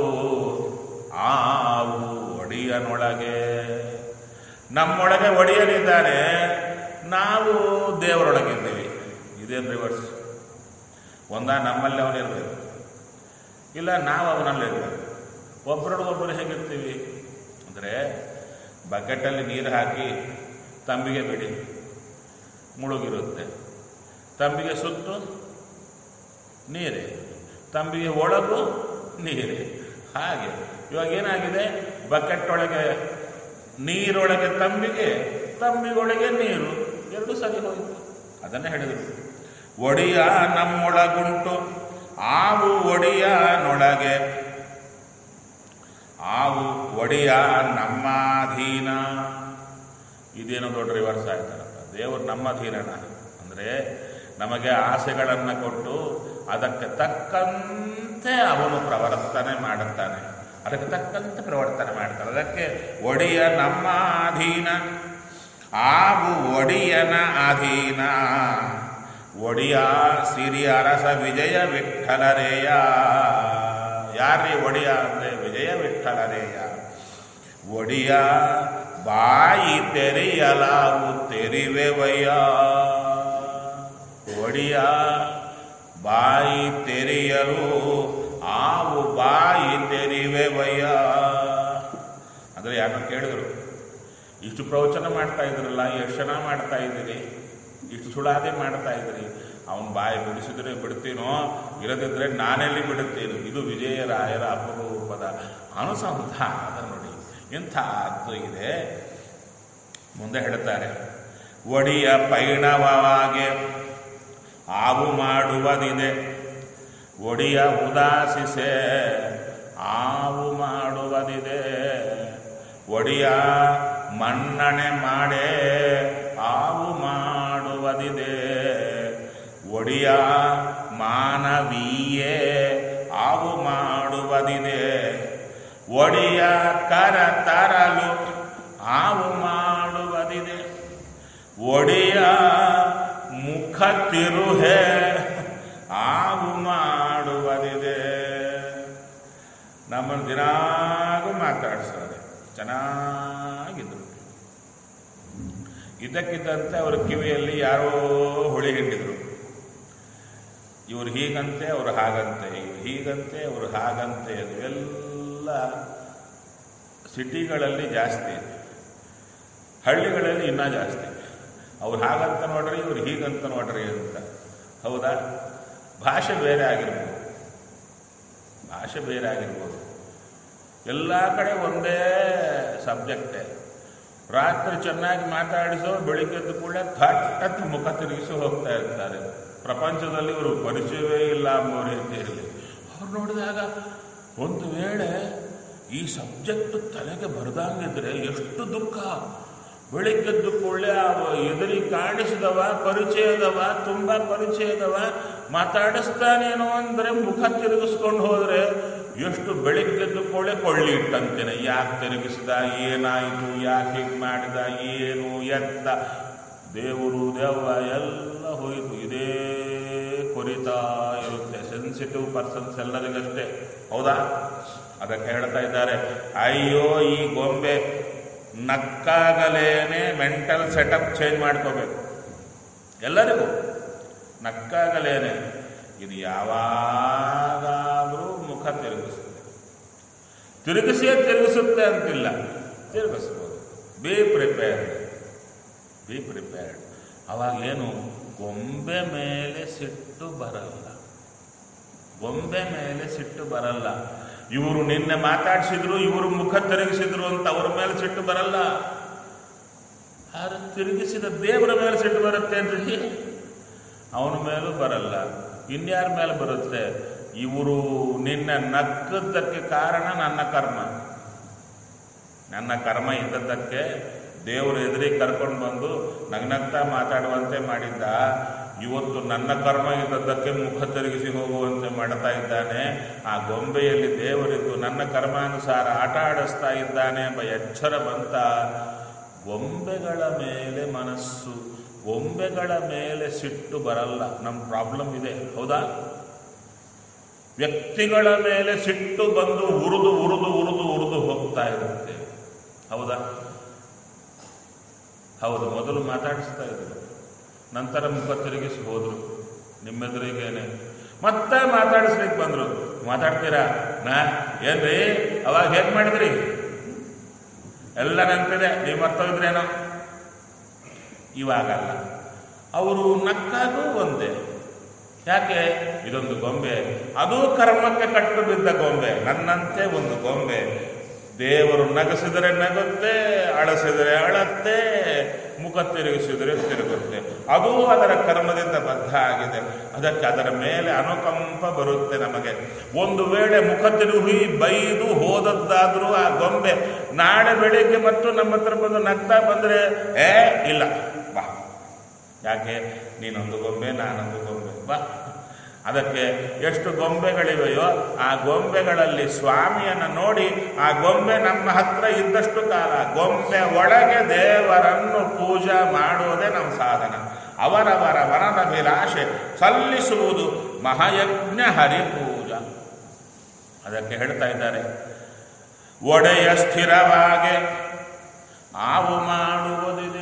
ಆವು ಒಡಿಯನೊಳಗೆ ನಮ್ಮೊಳಗೆ ಒಡೆಯಲಿದ್ದಾನೆ ನಾವು ದೇವರೊಳಗಿದ್ದೀವಿ ಇದೇನು ರಿವರ್ಸ್ ಒಂದ ನಮ್ಮಲ್ಲಿ ಅವನಿರ್ಬೇಕು ಇಲ್ಲ ನಾವು ಅವನಲ್ಲಿರ್ಬೇಕು ಒಬ್ಬರೊಳಗೊಬ್ಬರು ಹೇಗಿರ್ತೀವಿ ಅಂದರೆ ಬಕೆಟಲ್ಲಿ ನೀರು ಹಾಕಿ ತಂಬಿಗೆ ಬಿಡಿ ಮುಳುಗಿರುತ್ತೆ ತಂಬಿಗೆ ಸುತ್ತು ನೀರೇ ತಂಬಿಗೆ ಒಳಗು ನೀರೇ ಹಾಗೆ ಇವಾಗ ಏನಾಗಿದೆ ಬಕೆಟ್ ಒಳಗೆ ನೀರೊಳಗೆ ತಂಬಿಗೆ ತಂಬಿಗೊಳಗೆ ನೀರು ಎರಡು ಸರಿ ಹೋಯಿತು ಅದನ್ನೇ ಹೇಳಿದರು ಒಡಿಯ ನಮ್ಮೊಳಗುಂಟು ಆವು ಒಡಿಯನೊಳಗೆ ಆವು ಒಡಿಯ ನಮ್ಮಾಧೀನ ಇದೇನೋ ದೊಡ್ಡ ರಿವರ್ಸ್ ಆಯ್ತಾರಪ್ಪ ದೇವರು ನಮ್ಮ ಅಧೀನನ ಅಂದರೆ ನಮಗೆ ಆಸೆಗಳನ್ನು ಕೊಟ್ಟು ಅದಕ್ಕೆ ತಕ್ಕಂತೆ ಅವನು ಪ್ರವರ್ತನೆ ಮಾಡುತ್ತಾನೆ ಅದಕ್ಕೆ ತಕ್ಕಂತೆ ಪ್ರವರ್ತನೆ ಮಾಡ್ತಾನೆ ಅದಕ್ಕೆ ಒಡಿಯ ನಮ್ಮ ಅಧೀನ ಆವು ಒಡಿಯನ ಅಧೀನ ಒಡಿಯ ಸಿರಿ ಅರಸ ವಿಜಯ ವಿಠಲರೇಯ ಯಾರೀ ಒಡಿಯ ಅಂದರೆ ವಿಜಯ ವಿಠಲರೇಯ ಒಡಿಯ ಬಾಯಿ ತೆರೆಯಲಾವು ತೆರಿವೆವಯ್ಯ ಒಡಿಯ ಬಾಯಿ ತೆರೆಯಲು ಆವು ಬಾಯಿ ತೆರಿವೆವಯ್ಯ ಅಂದರೆ ಯಾರನ್ನ ಕೇಳಿದ್ರು ಇಷ್ಟು ಪ್ರವಚನ ಮಾಡ್ತಾ ಇದ್ರಲ್ಲ ಎಷ್ಟು ಜನ ಮಾಡ್ತಾ ಇದ್ದೀರಿ ಇಷ್ಟು ಸುಳಾದೆ ಮಾಡ್ತಾ ಇದ್ರಿ ಅವನ ಬಾಯಿ ಬಿಡಿಸಿದ್ರೆ ಬಿಡ್ತೀನೋ ಇರದಿದ್ರೆ ನಾನೆಲ್ಲಿ ಬಿಡುತ್ತೇನೆ ಇದು ವಿಜಯರಾಯರ ಅಪರೂಪದ ಅನುಸಂಧಾನ ನೋಡಿ ಇಂಥದ್ದು ಇದೆ ಮುಂದೆ ಹೇಳ್ತಾರೆ ಒಡಿಯ ಪೈಣವವಾಗಿ ಆವು ಮಾಡುವುದಿದೆ ಒಡಿಯ ಉದಾಸಿಸೆ ಆವು ಮಾಡುವುದಿದೆ ಒಡಿಯ ಮನ್ನಣೆ ಮಾಡೇ ಆವು ಮಾಡುವುದಿದೆ ಒಡಿಯ ಮಾನವೀಯೇ ಆವು ಮಾಡುವುದಿದೆ ಒಡಿಯ ಕರ ತರಲು ಆವು ಮಾಡುವುದಿದೆ ಒಡಿಯ ಮುಖ ತಿರುಹೆ ಆವು ಮಾಡುವುದಿದೆ ನಮ್ಮನ್ನು ದಿನಾಗೂ ಮಾತಾಡಿಸೋರೆ ಚೆನ್ನಾಗಿದ್ರು ಇದ್ದಕ್ಕಿದ್ದಂತೆ ಅವರ ಕಿವಿಯಲ್ಲಿ ಯಾರೋ ಹುಳಿ ಹಿಂಡಿದ್ರು ಇವರು ಹೀಗಂತೆ ಅವರು ಹಾಗಂತೆ ಇವ್ರು ಹೀಗಂತೆ ಅವರು ಹಾಗಂತೆ ಅದು ಎಲ್ಲ ಸಿಟಿಗಳಲ್ಲಿ ಜಾಸ್ತಿ ಹಳ್ಳಿಗಳಲ್ಲಿ ಇನ್ನೂ ಜಾಸ್ತಿ ಅವ್ರು ಹಾಗಂತ ನೋಡ್ರಿ ಇವ್ರು ಹೀಗಂತ ನೋಡ್ರಿ ಅಂತ ಹೌದಾ ಭಾಷೆ ಬೇರೆ ಆಗಿರ್ಬೋದು ಭಾಷೆ ಬೇರೆ ಆಗಿರ್ಬೋದು ಎಲ್ಲ ಕಡೆ ಒಂದೇ ಸಬ್ಜೆಕ್ಟೇ ರಾತ್ರಿ ಚೆನ್ನಾಗಿ ಮಾತಾಡಿಸೋ ಬೆಳಿಗ್ಗೆದ್ದು ಕೂಡ ಥಟ್ ಥಟ್ ಮುಖ ತಿರುಗಿಸಿ ಹೋಗ್ತಾ ಇರ್ತಾರೆ ಪ್ರಪಂಚದಲ್ಲಿ ಇವರು ಪರಿಚಯವೇ ಇಲ್ಲ ಅನ್ನೋ ರೀತಿಯಲ್ಲಿ ಅವ್ರು ನೋಡಿದಾಗ ಒಂದು ವೇಳೆ ಈ ಸಬ್ಜೆಕ್ಟ್ ತಲೆಗೆ ಬರದಂಗಿದ್ರೆ ಎಷ್ಟು ದುಃಖ ಬೆಳಿಗ್ಗೆದ್ದು ಕೂಡಲೇ ಎದುರಿ ಕಾಣಿಸಿದವ ಪರಿಚಯದವ ತುಂಬ ಪರಿಚಯದವ ಮಾತಾಡಿಸ್ತಾನೇನೋ ಅಂದರೆ ಮುಖ ತಿರುಗಿಸ್ಕೊಂಡು ಹೋದರೆ ಎಷ್ಟು ಬೆಳಿಗ್ಗೆದ್ದು ಕೂಡಲೇ ಕೊಳ್ಳಿ ಇಟ್ಟಂತೇನೆ ಯಾಕೆ ತಿರುಗಿಸಿದ ಏನಾಯಿತು ಯಾಕೆ ಹೀಗೆ ಮಾಡಿದ ಏನು ಎತ್ತ ದೇವರು ದೆವ್ವ ಎಲ್ಲ ಹೋಯಿತು ಇದೇ ಕೊರಿತಾ ಇರುತ್ತೆ ಸೆನ್ಸಿಟಿವ್ ಪರ್ಸನ್ಸ್ ಎಲ್ಲರಿಗಷ್ಟೇ ಹೌದಾ ಅದಕ್ಕೆ ಹೇಳ್ತಾ ಇದ್ದಾರೆ ಅಯ್ಯೋ ಈ ಗೊಂಬೆ ನಕ್ಕಾಗಲೇನೆ ಮೆಂಟಲ್ ಸೆಟಪ್ ಚೇಂಜ್ ಮಾಡ್ಕೋಬೇಕು ಎಲ್ಲರಿಗೂ ನಕ್ಕಾಗಲೇನೆ ಇದು ಯಾವಾಗಾದರೂ ಮುಖ ತಿರುಗಿಸುತ್ತೆ ತಿರುಗಿಸೇ ತಿರುಗಿಸುತ್ತೆ ಅಂತಿಲ್ಲ ತಿರುಗಿಸ್ಬೋದು ಬಿ ಪ್ರಿಪೇರ್ಡ್ ಬಿ ಪ್ರಿಪೇರ್ಡ್ ಅವಾಗ ಏನು ಗೊಂಬೆ ಮೇಲೆ ಸಿಟ್ಟು ಬರಲ್ಲ ಗೊಂಬೆ ಮೇಲೆ ಸಿಟ್ಟು ಬರಲ್ಲ ಇವರು ನಿನ್ನೆ ಮಾತಾಡಿಸಿದ್ರು ಇವರು ಮುಖ ತಿರುಗಿಸಿದ್ರು ಅಂತ ಅವ್ರ ಮೇಲೆ ಸಿಟ್ಟು ಬರಲ್ಲ ಆದ್ರೆ ತಿರುಗಿಸಿದ ದೇವರ ಮೇಲೆ ಸಿಟ್ಟು ಬರುತ್ತೆ ಅಂದ್ರೆ ಅವನ ಮೇಲೂ ಬರಲ್ಲ ಇನ್ಯಾರ ಮೇಲೆ ಬರುತ್ತೆ ಇವರು ನಿನ್ನ ನಕ್ಕದ್ದಕ್ಕೆ ಕಾರಣ ನನ್ನ ಕರ್ಮ ನನ್ನ ಕರ್ಮ ಇದ್ದದ್ದಕ್ಕೆ ದೇವರು ಎದುರಿಗೆ ಕರ್ಕೊಂಡು ಬಂದು ನಗ್ನಗ್ತಾ ಮಾತಾಡುವಂತೆ ಮಾಡಿದ್ದ ಇವತ್ತು ನನ್ನ ಕರ್ಮ ಇದ್ದದ್ದಕ್ಕೆ ಮುಖ ತಿರುಗಿಸಿ ಹೋಗುವಂತೆ ಮಾಡ್ತಾ ಇದ್ದಾನೆ ಆ ಗೊಂಬೆಯಲ್ಲಿ ದೇವರಿದ್ದು ನನ್ನ ಕರ್ಮಾನುಸಾರ ಆಟ ಆಡಿಸ್ತಾ ಇದ್ದಾನೆ ಎಂಬ ಎಚ್ಚರ ಬಂತ ಗೊಂಬೆಗಳ ಮೇಲೆ ಮನಸ್ಸು ಗೊಂಬೆಗಳ ಮೇಲೆ ಸಿಟ್ಟು ಬರಲ್ಲ ನಮ್ಮ ಪ್ರಾಬ್ಲಮ್ ಇದೆ ಹೌದಾ ವ್ಯಕ್ತಿಗಳ ಮೇಲೆ ಸಿಟ್ಟು ಬಂದು ಉರಿದು ಉರಿದು ಉರಿದು ಉರಿದು ಹೋಗ್ತಾ ಇರುತ್ತೆ ಹೌದಾ ಹೌದು ಮೊದಲು ಮಾತಾಡಿಸ್ತಾ ಇದ್ರು ನಂತರ ಮುಖ ತಿರುಗಿಸಿ ಹೋದ್ರು ನಿಮ್ಮೆದುರಿಗೇನೆ ಮತ್ತೆ ಮಾತಾಡಿಸ್ಲಿಕ್ಕೆ ಬಂದ್ರು ಮಾತಾಡ್ತೀರಾ ನಾ ಏನ್ರಿ ಅವಾಗ ಹೇಗ್ ಮಾಡಿದ್ರಿ ಎಲ್ಲ ನೆನಪಿದೆ ನೀವು ಮರ್ತೋಗಿದ್ರೇನೋ ಇವಾಗಲ್ಲ ಅವರು ನಕ್ಕಾಗೂ ಒಂದೇ ಯಾಕೆ ಇದೊಂದು ಗೊಂಬೆ ಅದು ಕರ್ಮಕ್ಕೆ ಕಟ್ಟು ಬಿದ್ದ ಗೊಂಬೆ ನನ್ನಂತೆ ಒಂದು ಗೊಂಬೆ ದೇವರು ನಗಸಿದರೆ ನಗುತ್ತೆ ಅಳಸಿದರೆ ಅಳತ್ತೆ ಮುಖ ತಿರುಗಿಸಿದರೆ ತಿರುಗುತ್ತೆ ಅದು ಅದರ ಕರ್ಮದಿಂದ ಬದ್ಧ ಆಗಿದೆ ಅದಕ್ಕೆ ಅದರ ಮೇಲೆ ಅನುಕಂಪ ಬರುತ್ತೆ ನಮಗೆ ಒಂದು ವೇಳೆ ಮುಖ ತಿರುಗಿ ಬೈದು ಹೋದದ್ದಾದರೂ ಆ ಗೊಂಬೆ ನಾಳೆ ಬೆಳಿಗ್ಗೆ ಮತ್ತು ನಮ್ಮ ಹತ್ರ ಬಂದು ನಗ್ತಾ ಬಂದರೆ ಏ ಇಲ್ಲ ಬಾ ಯಾಕೆ ನೀನೊಂದು ಗೊಂಬೆ ನಾನೊಂದು ಗೊಂಬೆ ಬಾ ಅದಕ್ಕೆ ಎಷ್ಟು ಗೊಂಬೆಗಳಿವೆಯೋ ಆ ಗೊಂಬೆಗಳಲ್ಲಿ ಸ್ವಾಮಿಯನ್ನು ನೋಡಿ ಆ ಗೊಂಬೆ ನಮ್ಮ ಹತ್ರ ಇದ್ದಷ್ಟು ಕಾಲ ಗೊಂಬೆ ಒಳಗೆ ದೇವರನ್ನು ಪೂಜಾ ಮಾಡುವುದೇ ನಮ್ಮ ಸಾಧನ ಅವರವರ ವರದಭಿಲಾಷೆ ಸಲ್ಲಿಸುವುದು ಮಹಾಯಜ್ಞ ಹರಿಪೂಜಾ ಅದಕ್ಕೆ ಹೇಳ್ತಾ ಇದ್ದಾರೆ ಒಡೆಯ ಸ್ಥಿರವಾಗಿ ಆವು ಮಾಡುವುದಿದೆ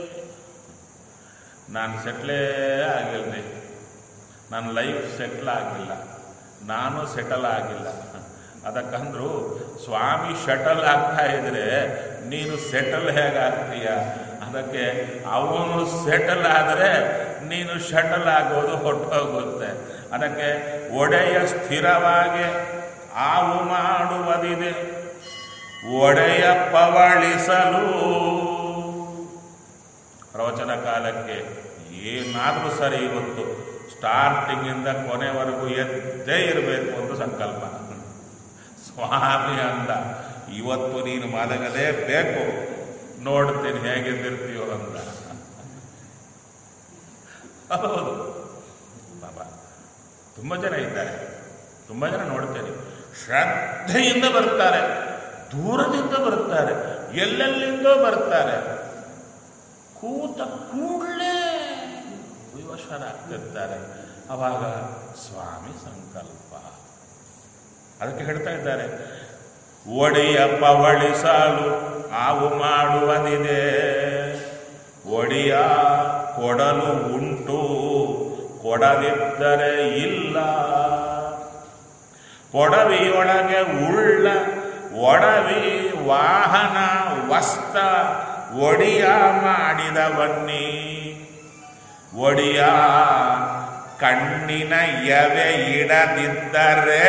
ನಾನು ಸೆಟ್ಲೇ ಆಗಿಲ್ರಿ ನನ್ನ ಲೈಫ್ ಸೆಟ್ಲ್ ಆಗಿಲ್ಲ ನಾನು ಸೆಟಲ್ ಆಗಿಲ್ಲ ಅದಕ್ಕಂದ್ರು ಸ್ವಾಮಿ ಶಟಲ್ ಆಗ್ತಾ ಇದ್ರೆ ನೀನು ಸೆಟಲ್ ಹೇಗಾಗ್ತೀಯ ಅದಕ್ಕೆ ಅವನು ಸೆಟಲ್ ಆದರೆ ನೀನು ಶಟಲ್ ಆಗೋದು ಹೊಟ್ಟೋಗುತ್ತೆ ಅದಕ್ಕೆ ಒಡೆಯ ಸ್ಥಿರವಾಗಿ ಆವು ಮಾಡುವುದಿದೆ ಒಡೆಯ ಪವಳಿಸಲು ಪ್ರವಚನ ಕಾಲಕ್ಕೆ ಏನಾದರೂ ಸರಿ ಇವತ್ತು ಸ್ಟಾರ್ಟಿಂಗಿಂದ ಕೊನೆವರೆಗೂ ಎದ್ದೇ ಇರಬೇಕು ಅಂತ ಸಂಕಲ್ಪ ಸ್ವಾಮಿ ಅಂದ ಇವತ್ತು ನೀನು ಮಲಗಲೇ ಬೇಕು ನೋಡ್ತೀನಿ ಹೇಗೆದ್ದಿರ್ತೀಯೋ ಅಂತ ಹೌದು ಬಾಬಾ ತುಂಬ ಜನ ಇದ್ದಾರೆ ತುಂಬ ಜನ ನೋಡ್ತೇನೆ ಶ್ರದ್ಧೆಯಿಂದ ಬರ್ತಾರೆ ದೂರದಿಂದ ಬರ್ತಾರೆ ಎಲ್ಲೆಲ್ಲಿಂದೋ ಬರ್ತಾರೆ ಕೂತ ಕೂಡಲೇ ವಿವಶರಾಗ್ತಿರ್ತಾರೆ ಅವಾಗ ಸ್ವಾಮಿ ಸಂಕಲ್ಪ ಅದಕ್ಕೆ ಹೇಳ್ತಾ ಇದ್ದಾರೆ ಒಡೆಯ ಪವಳಿಸಲು ಆವು ಮಾಡುವುದಿದೆ ಒಡೆಯ ಕೊಡಲು ಉಂಟು ಕೊಡದಿದ್ದರೆ ಇಲ್ಲ ಒಡವಿಯೊಳಗೆ ಉಳ್ಳ ಒಡವಿ ವಾಹನ ವಸ್ತ ಒಡಿಯ ಮಾಡಿದವನ್ನಿ ಒಡಿಯ ಕಣ್ಣಿನ ಎವೆ ಇಡದಿದ್ದರೆ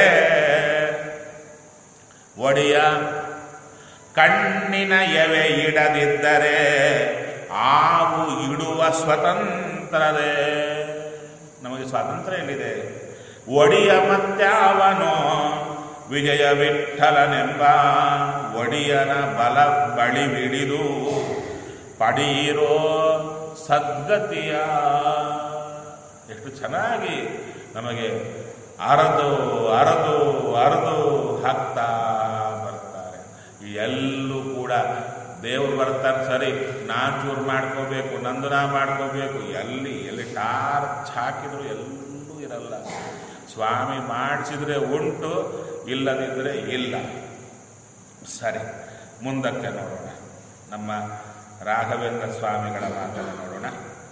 ಒಡಿಯ ಕಣ್ಣಿನ ಎವೆ ಇಡದಿದ್ದರೆ ಆವು ಇಡುವ ಸ್ವತಂತ್ರದೇ ನಮಗೆ ಸ್ವಾತಂತ್ರ್ಯ ಎಲ್ಲಿದೆ ಒಡಿಯ ಮತ್ಯಾವನೋ ವಿಜಯ ವಿಠಲನೆಂಬ ಒಡಿಯನ ಬಲ ಬಳಿ ಬಿಡಿದು ಪಡೆಯಿರೋ ಸದ್ಗತಿಯ ಎಷ್ಟು ಚೆನ್ನಾಗಿ ನಮಗೆ ಅರದು ಅರದು ಅರದು ಹಾಕ್ತಾ ಬರ್ತಾರೆ ಈ ಎಲ್ಲೂ ಕೂಡ ದೇವರು ಬರ್ತಾರೆ ಸರಿ ನಾನು ಚೂರು ಮಾಡ್ಕೋಬೇಕು ನಂದು ನಾ ಮಾಡ್ಕೋಬೇಕು ಎಲ್ಲಿ ಎಲ್ಲಿ ಟಾರ್ಚ್ ಹಾಕಿದ್ರು ಎಲ್ಲೂ ಇರಲ್ಲ ಸ್ವಾಮಿ ಮಾಡಿಸಿದ್ರೆ ಉಂಟು ಇಲ್ಲದಿದ್ದರೆ ಇಲ್ಲ ಸರಿ ಮುಂದಕ್ಕೆ ನೋಡೋಣ ನಮ್ಮ ರಾಘವೇಂದ್ರ ಸ್ವಾಮಿಗಳ ಮಾತನ್ನು ನೋಡೋಣ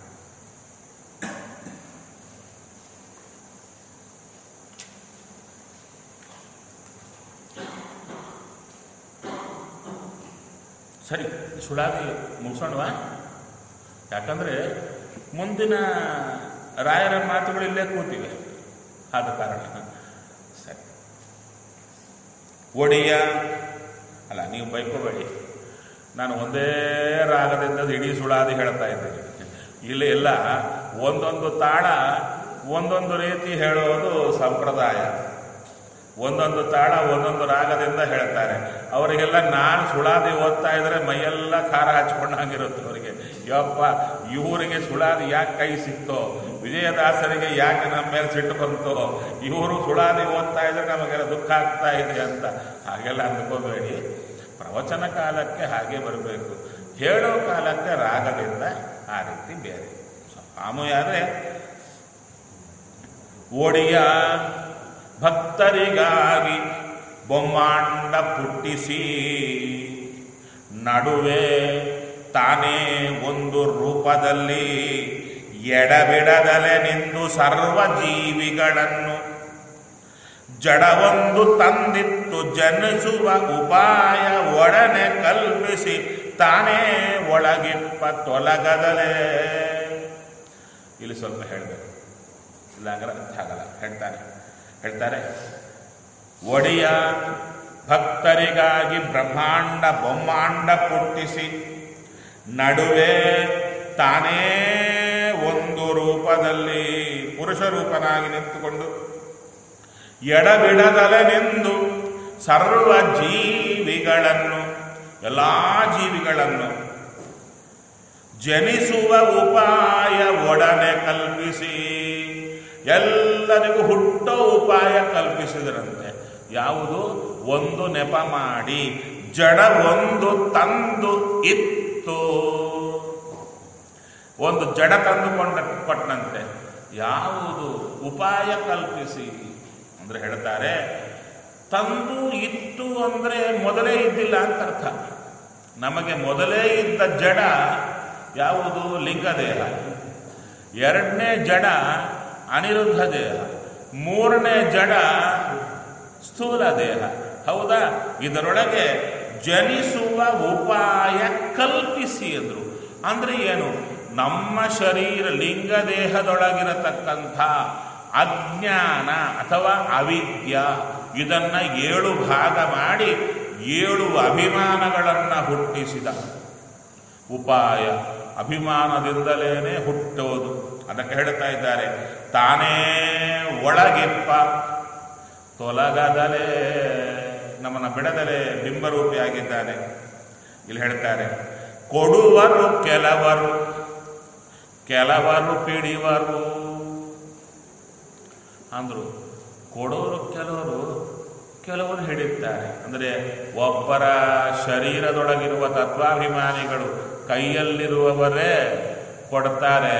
ಸರಿ ಸುಳಾದಿ ಮುಗಿಸೋಣವಾ ಯಾಕಂದರೆ ಮುಂದಿನ ರಾಯರ ಮಾತುಗಳು ಇಲ್ಲೇ ಕೂತಿವೆ ಆದ ಕಾರಣ ಸರಿ ಒಡಿಯ ಅಲ್ಲ ನೀವು ಬೈಕೋಬೇಡಿ ನಾನು ಒಂದೇ ರಾಗದಿಂದ ಇಡೀ ಸುಳಾದಿ ಹೇಳ್ತಾ ಇದ್ದೇನೆ ಇಲ್ಲಿ ಎಲ್ಲ ಒಂದೊಂದು ತಾಳ ಒಂದೊಂದು ರೀತಿ ಹೇಳೋದು ಸಂಪ್ರದಾಯ ಒಂದೊಂದು ತಾಳ ಒಂದೊಂದು ರಾಗದಿಂದ ಹೇಳ್ತಾರೆ ಅವರಿಗೆಲ್ಲ ನಾನು ಸುಳಾದಿ ಓದ್ತಾ ಇದ್ರೆ ಮೈಯೆಲ್ಲ ಖಾರ ಹಚ್ಕೊಂಡಂಗಿರುತ್ತೆ ಅವರಿಗೆ ಯಪ್ಪ ಇವರಿಗೆ ಸುಳಾದಿ ಯಾಕೆ ಕೈ ಸಿಕ್ತೋ ವಿಜಯದಾಸರಿಗೆ ಯಾಕೆ ನಮ್ಮ ಮೇಲೆ ಸಿಟ್ಟು ಬಂತೋ ಇವರು ಸುಳಾದಿ ಓದ್ತಾ ಇದ್ರೆ ನಮಗೆಲ್ಲ ದುಃಖ ಆಗ್ತಾ ಇದೆ ಅಂತ ಹಾಗೆಲ್ಲ ಅಂದ್ಕೋಬೇಡಿ ಪ್ರವಚನ ಕಾಲಕ್ಕೆ ಹಾಗೆ ಬರಬೇಕು ಹೇಳೋ ಕಾಲಕ್ಕೆ ರಾಗದಿಂದ ಆ ರೀತಿ ಬೇರೆ ಆಮೆಯಾದರೆ ಒಡಿಯ ಭಕ್ತರಿಗಾಗಿ ಬೊಮ್ಮಾಂಡ ಪುಟ್ಟಿಸಿ ನಡುವೆ ತಾನೇ ಒಂದು ರೂಪದಲ್ಲಿ ಎಡಬಿಡದಲೆ ನಿಂದು ಸರ್ವ ಜೀವಿಗಳನ್ನು ಜಡವೊಂದು ತಂದಿತ್ತು ಜನಿಸುವ ಉಪಾಯ ಒಡನೆ ಕಲ್ಪಿಸಿ ತಾನೇ ಒಳಗಿಪ್ಪ ತೊಲಗದಲೇ ಇಲ್ಲಿ ಸ್ವಲ್ಪ ಹೇಳಬೇಕು ಇಲ್ಲಾಂದ್ರೆ ಅರ್ಥ ಆಗಲ್ಲ ಹೇಳ್ತಾನೆ ಹೇಳ್ತಾರೆ ಒಡಿಯ ಭಕ್ತರಿಗಾಗಿ ಬ್ರಹ್ಮಾಂಡ ಬೊಮ್ಮಾಂಡ ಪುಟ್ಟಿಸಿ ನಡುವೆ ತಾನೇ ಒಂದು ರೂಪದಲ್ಲಿ ಪುರುಷ ರೂಪನಾಗಿ ನಿಂತುಕೊಂಡು ಎಡಬಿಡದಲೆನೆಂದು ಸರ್ವ ಜೀವಿಗಳನ್ನು ಎಲ್ಲ ಜೀವಿಗಳನ್ನು ಜನಿಸುವ ಉಪಾಯ ಒಡನೆ ಕಲ್ಪಿಸಿ ಎಲ್ಲರಿಗೂ ಹುಟ್ಟೋ ಉಪಾಯ ಕಲ್ಪಿಸಿದರಂತೆ ಯಾವುದು ಒಂದು ನೆಪ ಮಾಡಿ ಜಡ ಒಂದು ತಂದು ಇತ್ತು ಒಂದು ಜಡ ತಂದುಕೊಂಡ ಕೊಟ್ಟಂತೆ ಯಾವುದು ಉಪಾಯ ಕಲ್ಪಿಸಿ ಅಂದ್ರೆ ಹೇಳ್ತಾರೆ ತಂದು ಇತ್ತು ಅಂದ್ರೆ ಮೊದಲೇ ಇದ್ದಿಲ್ಲ ಅಂತ ಅರ್ಥ ನಮಗೆ ಮೊದಲೇ ಇದ್ದ ಜಡ ಯಾವುದು ಲಿಂಗದೇಹ ಎರಡನೇ ಜಡ ಅನಿರುದ್ಧ ದೇಹ ಮೂರನೇ ಜಡ ಸ್ಥೂಲ ದೇಹ ಹೌದಾ ಇದರೊಳಗೆ ಜನಿಸುವ ಉಪಾಯ ಕಲ್ಪಿಸಿ ಅಂದ್ರು ಅಂದ್ರೆ ಏನು ನಮ್ಮ ಶರೀರ ಲಿಂಗ ದೇಹದೊಳಗಿರತಕ್ಕಂಥ ಅಜ್ಞಾನ ಅಥವಾ ಅವಿದ್ಯ ಇದನ್ನ ಏಳು ಭಾಗ ಮಾಡಿ ಏಳು ಅಭಿಮಾನಗಳನ್ನು ಹುಟ್ಟಿಸಿದ ಉಪಾಯ ಅಭಿಮಾನದಿಂದಲೇನೆ ಹುಟ್ಟೋದು ಅದಕ್ಕೆ ಹೇಳ್ತಾ ಇದ್ದಾರೆ ತಾನೇ ಒಳಗಿಪ್ಪ ತೊಲಗದಲೇ ನಮ್ಮನ್ನ ಬಿಡದಲೇ ಬಿಂಬರೂಪಿಯಾಗಿದ್ದಾನೆ ಇಲ್ಲಿ ಹೇಳ್ತಾರೆ ಕೊಡುವರು ಕೆಲವರು ಕೆಲವರು ಪಿಡಿವರು ಅಂದ್ರು ಕೊಡೋರು ಕೆಲವರು ಕೆಲವರು ಹಿಡಿತಾರೆ ಅಂದರೆ ಒಬ್ಬರ ಶರೀರದೊಳಗಿರುವ ತತ್ವಾಭಿಮಾನಿಗಳು ಕೈಯಲ್ಲಿರುವವರೇ ಕೊಡ್ತಾರೆ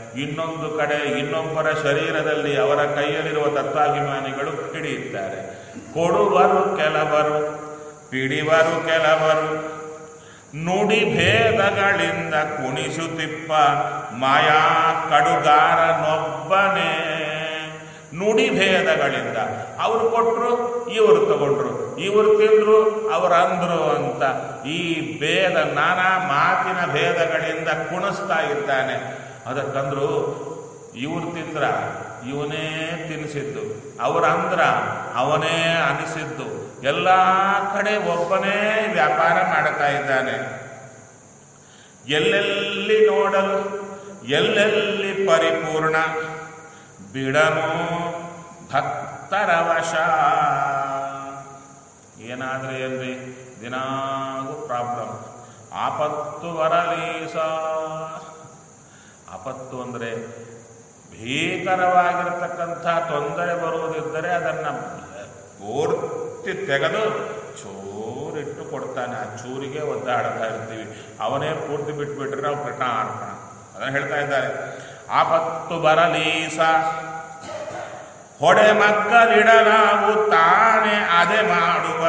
ಇನ್ನೊಂದು ಕಡೆ ಇನ್ನೊಬ್ಬರ ಶರೀರದಲ್ಲಿ ಅವರ ಕೈಯಲ್ಲಿರುವ ತತ್ವಾಭಿಮಾನಿಗಳು ಹಿಡಿಯುತ್ತಾರೆ ಕೊಡುವರು ಕೆಲವರು ಪಿಡಿವರು ಕೆಲವರು ನುಡಿ ಭೇದಗಳಿಂದ ಕುಣಿಸುತ್ತಿಪ್ಪ ಮಾಯಾ ಕಡುಗಾರನೊಬ್ಬನೇ ನುಡಿ ಭೇದಗಳಿಂದ ಅವರು ಕೊಟ್ಟರು ಇವರು ತಗೊಂಡ್ರು ಇವರು ತಿಂದ್ರು ಅವರು ಅಂದ್ರು ಅಂತ ಈ ಭೇದ ನಾನಾ ಮಾತಿನ ಭೇದಗಳಿಂದ ಕುಣಿಸ್ತಾ ಇದ್ದಾನೆ ಅದಕ್ಕಂದ್ರು ಇವ್ರು ತಿಂದ್ರ ಇವನೇ ತಿನ್ನಿಸಿದ್ದು ಅವ್ರ ಅಂದ್ರ ಅವನೇ ಅನಿಸಿದ್ದು ಎಲ್ಲ ಕಡೆ ಒಬ್ಬನೇ ವ್ಯಾಪಾರ ಮಾಡ್ತಾ ಇದ್ದಾನೆ ಎಲ್ಲೆಲ್ಲಿ ನೋಡಲು ಎಲ್ಲೆಲ್ಲಿ ಪರಿಪೂರ್ಣ ಬಿಡನು ಭಕ್ತರ ವಶ ಏನಾದ್ರೆ ಏನ್ರಿ ದಿನಾಗೂ ಪ್ರಾಬ್ಲಮ್ ಆಪತ್ತು ಬರಲೀಸ ಆಪತ್ತು ಅಂದರೆ ಭೀಕರವಾಗಿರತಕ್ಕಂಥ ತೊಂದರೆ ಬರುವುದಿದ್ದರೆ ಅದನ್ನು ಪೂರ್ತಿ ತೆಗೆದು ಚೂರಿಟ್ಟು ಕೊಡ್ತಾನೆ ಆ ಚೂರಿಗೆ ಒದ್ದಾಡ್ತಾ ಇರ್ತೀವಿ ಅವನೇ ಪೂರ್ತಿ ಬಿಟ್ಬಿಟ್ರೆ ನಾವು ಕೃಷ್ಣಾರ್ಪಣ ಅದನ್ನು ಹೇಳ್ತಾ ಇದ್ದಾರೆ ಆಪತ್ತು ಬರಲೀಸ ಹೊಡೆ ಮಕ್ಕಳಿಡಲಾವು ತಾನೇ ಅದೆ ಮಾಡುವ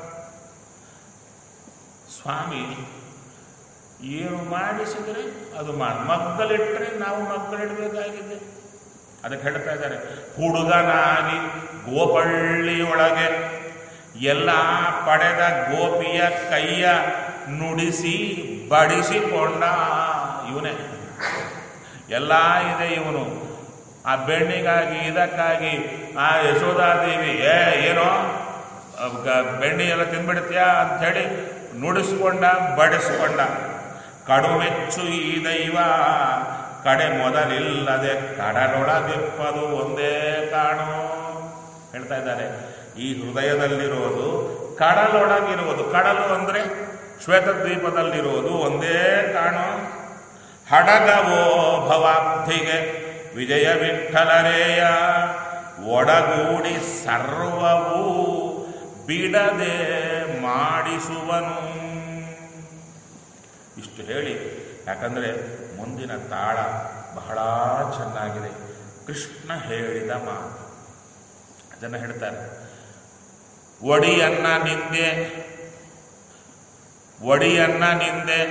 ಸ್ವಾಮಿ ಏನು ಮಾಡಿಸಿದರೆ ಅದು ಮಾಡಿ ಮಕ್ಕಳಿಟ್ಟರೆ ನಾವು ಮಕ್ಕಳಿಡಬೇಕಾಗಿದೆ ಅದಕ್ಕೆ ಹೇಳ್ತಾ ಇದ್ದಾರೆ ಹುಡುಗನಾಗಿ ಗೋಪಳ್ಳಿಯೊಳಗೆ ಎಲ್ಲ ಪಡೆದ ಗೋಪಿಯ ಕೈಯ ನುಡಿಸಿ ಬಡಿಸಿಕೊಂಡ ಇವನೇ ಎಲ್ಲ ಇದೆ ಇವನು ಆ ಬೆಣ್ಣಿಗಾಗಿ ಇದಕ್ಕಾಗಿ ಆ ಯಶೋಧಾದೇವಿ ಏ ಏನೋ ಗ- ಬೆಣ್ಣೆ ಎಲ್ಲ ತಿಂದ್ಬಿಡ್ತೀಯಾ ಅಂಥೇಳಿ ನುಡಿಸ್ಕೊಂಡ ಬಡಿಸ್ಕೊಂಡ ಕಡುಮೆಚ್ಚು ಈ ದೈವ ಕಡೆ ಮೊದಲಿಲ್ಲದೆ ಕಡಲೊಳಗಿಪ್ಪದು ಒಂದೇ ಕಾಣು ಹೇಳ್ತಾ ಇದ್ದಾರೆ ಈ ಹೃದಯದಲ್ಲಿರೋದು ಕಡಲೊಳಗಿರುವುದು ಕಡಲು ಅಂದರೆ ಶ್ವೇತದ್ವೀಪದಲ್ಲಿರುವುದು ಒಂದೇ ಕಾಣು ಹಡಗವೋ ಭವಾಬ್ಧಿಗೆ ವಿಜಯ ವಿಠಲರೇಯ ಒಡಗೂಡಿ ಸರ್ವವೂ ಬಿಡದೆ ಮಾಡಿಸುವನು ಇಷ್ಟು ಹೇಳಿ ಯಾಕಂದರೆ ಮುಂದಿನ ತಾಳ ಬಹಳ ಚೆನ್ನಾಗಿದೆ ಕೃಷ್ಣ ಹೇಳಿದ ಮಾತು ಅದನ್ನು ಹೇಳ್ತಾರೆ ಒಡಿಯನ್ನ ನಿಂದೆ ಒಡಿಯನ್ನ ನಿಂದೆ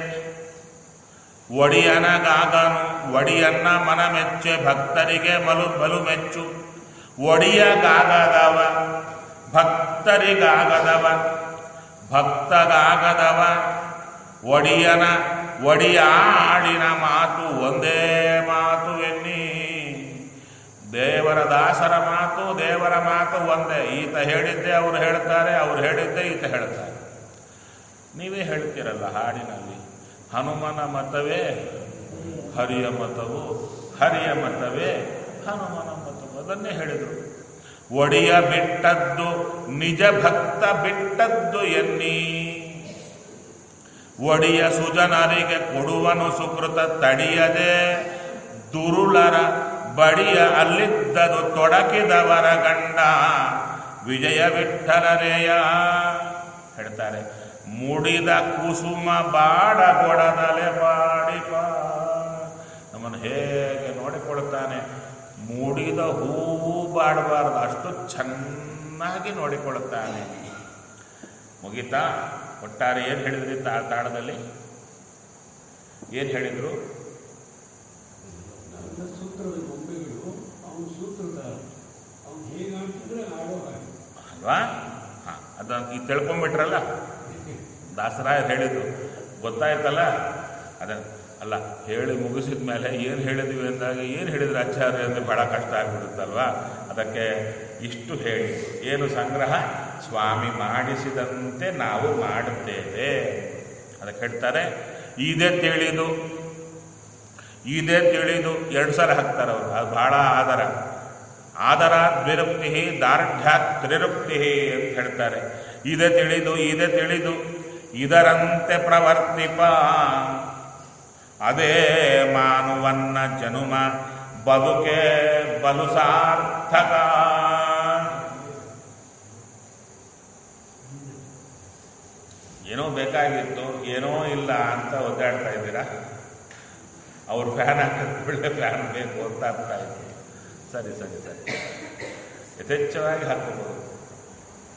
ಒಡಿಯನಗಾಗನು ಒಡಿಯನ್ನ ಮನ ಮೆಚ್ಚೆ ಭಕ್ತರಿಗೆ ಮಲು ಬಲು ಮೆಚ್ಚು ಒಡಿಯಗಾಗದವ ಭಕ್ತರಿಗಾಗದವ ಭಕ್ತಗಾಗದವ ಒಡಿಯನ ಒಡಿಯಾಡಿನ ಮಾತು ಒಂದೇ ಮಾತು ಎನ್ನಿ ದೇವರ ದಾಸರ ಮಾತು ದೇವರ ಮಾತು ಒಂದೇ ಈತ ಹೇಳಿದ್ದೆ ಅವರು ಹೇಳ್ತಾರೆ ಅವ್ರು ಹೇಳಿದ್ದೆ ಈತ ಹೇಳ್ತಾರೆ ನೀವೇ ಹೇಳ್ತೀರಲ್ಲ ಹಾಡಿನಲ್ಲಿ ಹನುಮನ ಮತವೇ ಹರಿಯ ಮತವು ಹರಿಯ ಮತವೇ ಹನುಮನ ಮತವು ಅದನ್ನೇ ಹೇಳಿದರು ಒಡಿಯ ಬಿಟ್ಟದ್ದು ನಿಜ ಭಕ್ತ ಬಿಟ್ಟದ್ದು ಎನ್ನಿ ಒಡಿಯ ಸುಜನರಿಗೆ ಕೊಡುವನು ಸುಕೃತ ತಡಿಯದೆ ದುರುಳರ ಬಡಿಯ ಅಲ್ಲಿದ್ದದು ತೊಡಕಿದವರ ಗಂಡ ವಿಜಯ ವಿಠಲರೇಯ ಹೇಳ್ತಾರೆ ಮುಡಿದ ಕುಸುಮ ಬಾಡ ಗೊಡದಲೆ ಬಾಡಿಪ ನಮ್ಮನ್ನು ಹೇಗೆ ನೋಡಿಕೊಳ್ತಾನೆ ಮೂಡಿದ ಹೂವು ಬಾಡಬಾರದು ಅಷ್ಟು ಚೆನ್ನಾಗಿ ನೋಡಿಕೊಳ್ಳುತ್ತಾನೆ ಮುಗೀತಾ ಒಟ್ಟಾರೆ ಏನು ಹೇಳಿದ್ರಿ ತಾ ತಾಳದಲ್ಲಿ ಏನು ಹೇಳಿದ್ರು ನನ್ನ ಸೂತ್ರದ ಗೊಂಬೆಗಳು ಅವನ ಸೂತ್ರದ ಅವನು ಹೇಗೆ ಆಡ್ತಿದ್ರೆ ಆಡೋ ಹಾಗೆ ಅಲ್ವಾ ಹಾಂ ಅದನ್ನು ಈಗ ತಿಳ್ಕೊಂಬಿಟ್ರಲ್ಲ ದಾಸರಾಯ ಹೇಳಿದ್ದು ಗೊತ್ತಾಯ್ತಲ್ಲ ಅದನ್ನು ಅಲ್ಲ ಹೇಳಿ ಮುಗಿಸಿದ ಮೇಲೆ ಏನು ಹೇಳಿದ್ವಿ ಅಂದಾಗ ಏನು ಹೇಳಿದ್ರು ಆಚಾರ್ಯ ಅಂದರೆ ಬಹಳ ಕಷ್ಟ ಆಗಿಬಿಡುತ್ತಲ್ವಾ ಅದಕ್ಕೆ ಇಷ್ಟು ಹೇಳಿ ಏನು ಸಂಗ್ರಹ ಸ್ವಾಮಿ ಮಾಡಿಸಿದಂತೆ ನಾವು ಮಾಡುತ್ತೇವೆ ಅದಕ್ಕೆ ಹೇಳ್ತಾರೆ ಇದೇ ತಿಳಿದು ಇದೇ ತಿಳಿದು ಎರಡು ಸಲ ಹಾಕ್ತಾರೆ ಅವರು ಅದು ಬಹಳ ಆಧಾರ ಆದರ ದ್ವಿರುಕ್ತಿ ದಾರ್ಢ್ಯ ತ್ರಿರುಕ್ತಿ ಅಂತ ಹೇಳ್ತಾರೆ ಇದೇ ತಿಳಿದು ಇದೇ ತಿಳಿದು ಇದರಂತೆ ಪ್ರವರ್ತಿಪ ಅದೇ ಮಾನುವನ್ನ ಜನುಮ ಬದುಕೆ ಬಲು ಸಾರ್ಥಕ ಏನೋ ಬೇಕಾಗಿತ್ತು ಏನೋ ಇಲ್ಲ ಅಂತ ಒದ್ದಾಡ್ತಾ ಇದ್ದೀರಾ ಅವ್ರ ಫ್ಯಾನ್ ಹಾಕಿದ್ರೆ ಒಳ್ಳೆ ಫ್ಯಾನ್ ಬೇಕು ಅಂತ ಅರ್ಥ ಆಯ್ತು ಸರಿ ಸರಿ ಸರಿ ಯಥೇಚ್ಛವಾಗಿ ಹಾಕೋಬಹುದು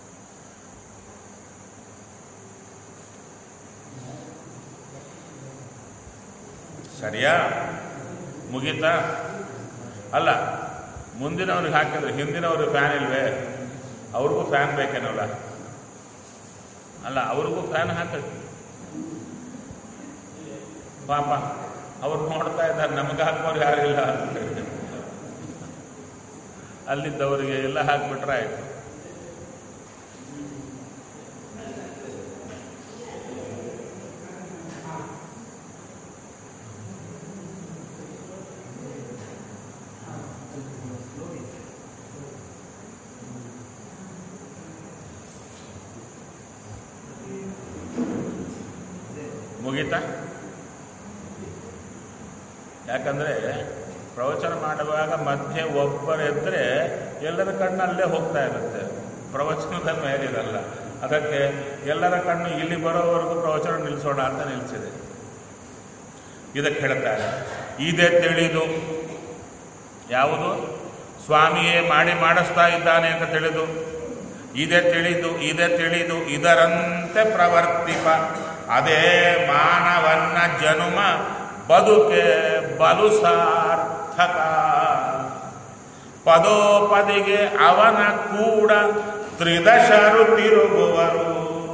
ಸರಿಯಾ ಮುಗೀತಾ ಅಲ್ಲ ಮುಂದಿನವ್ರಿಗೆ ಹಾಕಿದ್ರೆ ಹಿಂದಿನವ್ರಿಗೆ ಫ್ಯಾನ್ ಇಲ್ವೇ ಅವ್ರಿಗೂ ಫ್ಯಾನ್ ಬೇಕೇನಲ್ಲ ಅಲ್ಲ ಅವ್ರಿಗೂ ಫ್ಯಾನ್ ಹಾಕಿ ಪಾಪ ಅವ್ರು ನೋಡ್ತಾ ಇದ್ದಾರೆ ನಮಗೆ ಹಾಕೋರು ಯಾರಿಲ್ಲ ಅಲ್ಲಿದ್ದವರಿಗೆ ಎಲ್ಲ ಹಾಕ್ಬಿಟ್ರೆ ಆಯ್ತು ಮುಗೀತಾ ಯಾಕಂದ್ರೆ ಪ್ರವಚನ ಮಾಡುವಾಗ ಮಧ್ಯೆ ಒಬ್ಬರಿದ್ರೆ ಎಲ್ಲರ ಕಣ್ಣಲ್ಲೇ ಹೋಗ್ತಾ ಇರುತ್ತೆ ಪ್ರವಚನದ ಮೇಲಿರಲ್ಲ ಅದಕ್ಕೆ ಎಲ್ಲರ ಕಣ್ಣು ಇಲ್ಲಿ ಬರೋವರೆಗೂ ಪ್ರವಚನ ನಿಲ್ಲಿಸೋಣ ಅಂತ ನಿಲ್ಲಿಸಿದೆ ಇದಕ್ಕೆ ಹೇಳ್ತಾರೆ ಇದೇ ತಿಳಿದು ಯಾವುದು ಸ್ವಾಮಿಯೇ ಮಾಡಿ ಮಾಡಿಸ್ತಾ ಇದ್ದಾನೆ ಅಂತ ತಿಳಿದು ಇದೇ ತಿಳಿದು ಇದೇ ತಿಳಿದು ಇದರಂತೆ ಪ್ರವರ್ತಿಪ ಅದೇ ಮಾನವನ್ನ ಜನುಮ ಬದುಕೆ ಬಲು ಸಾರ್ಥಕ ಪದೋಪದಿಗೆ ಅವನ ಕೂಡ ತ್ರಿದಶರು ತಿರುಗುವರು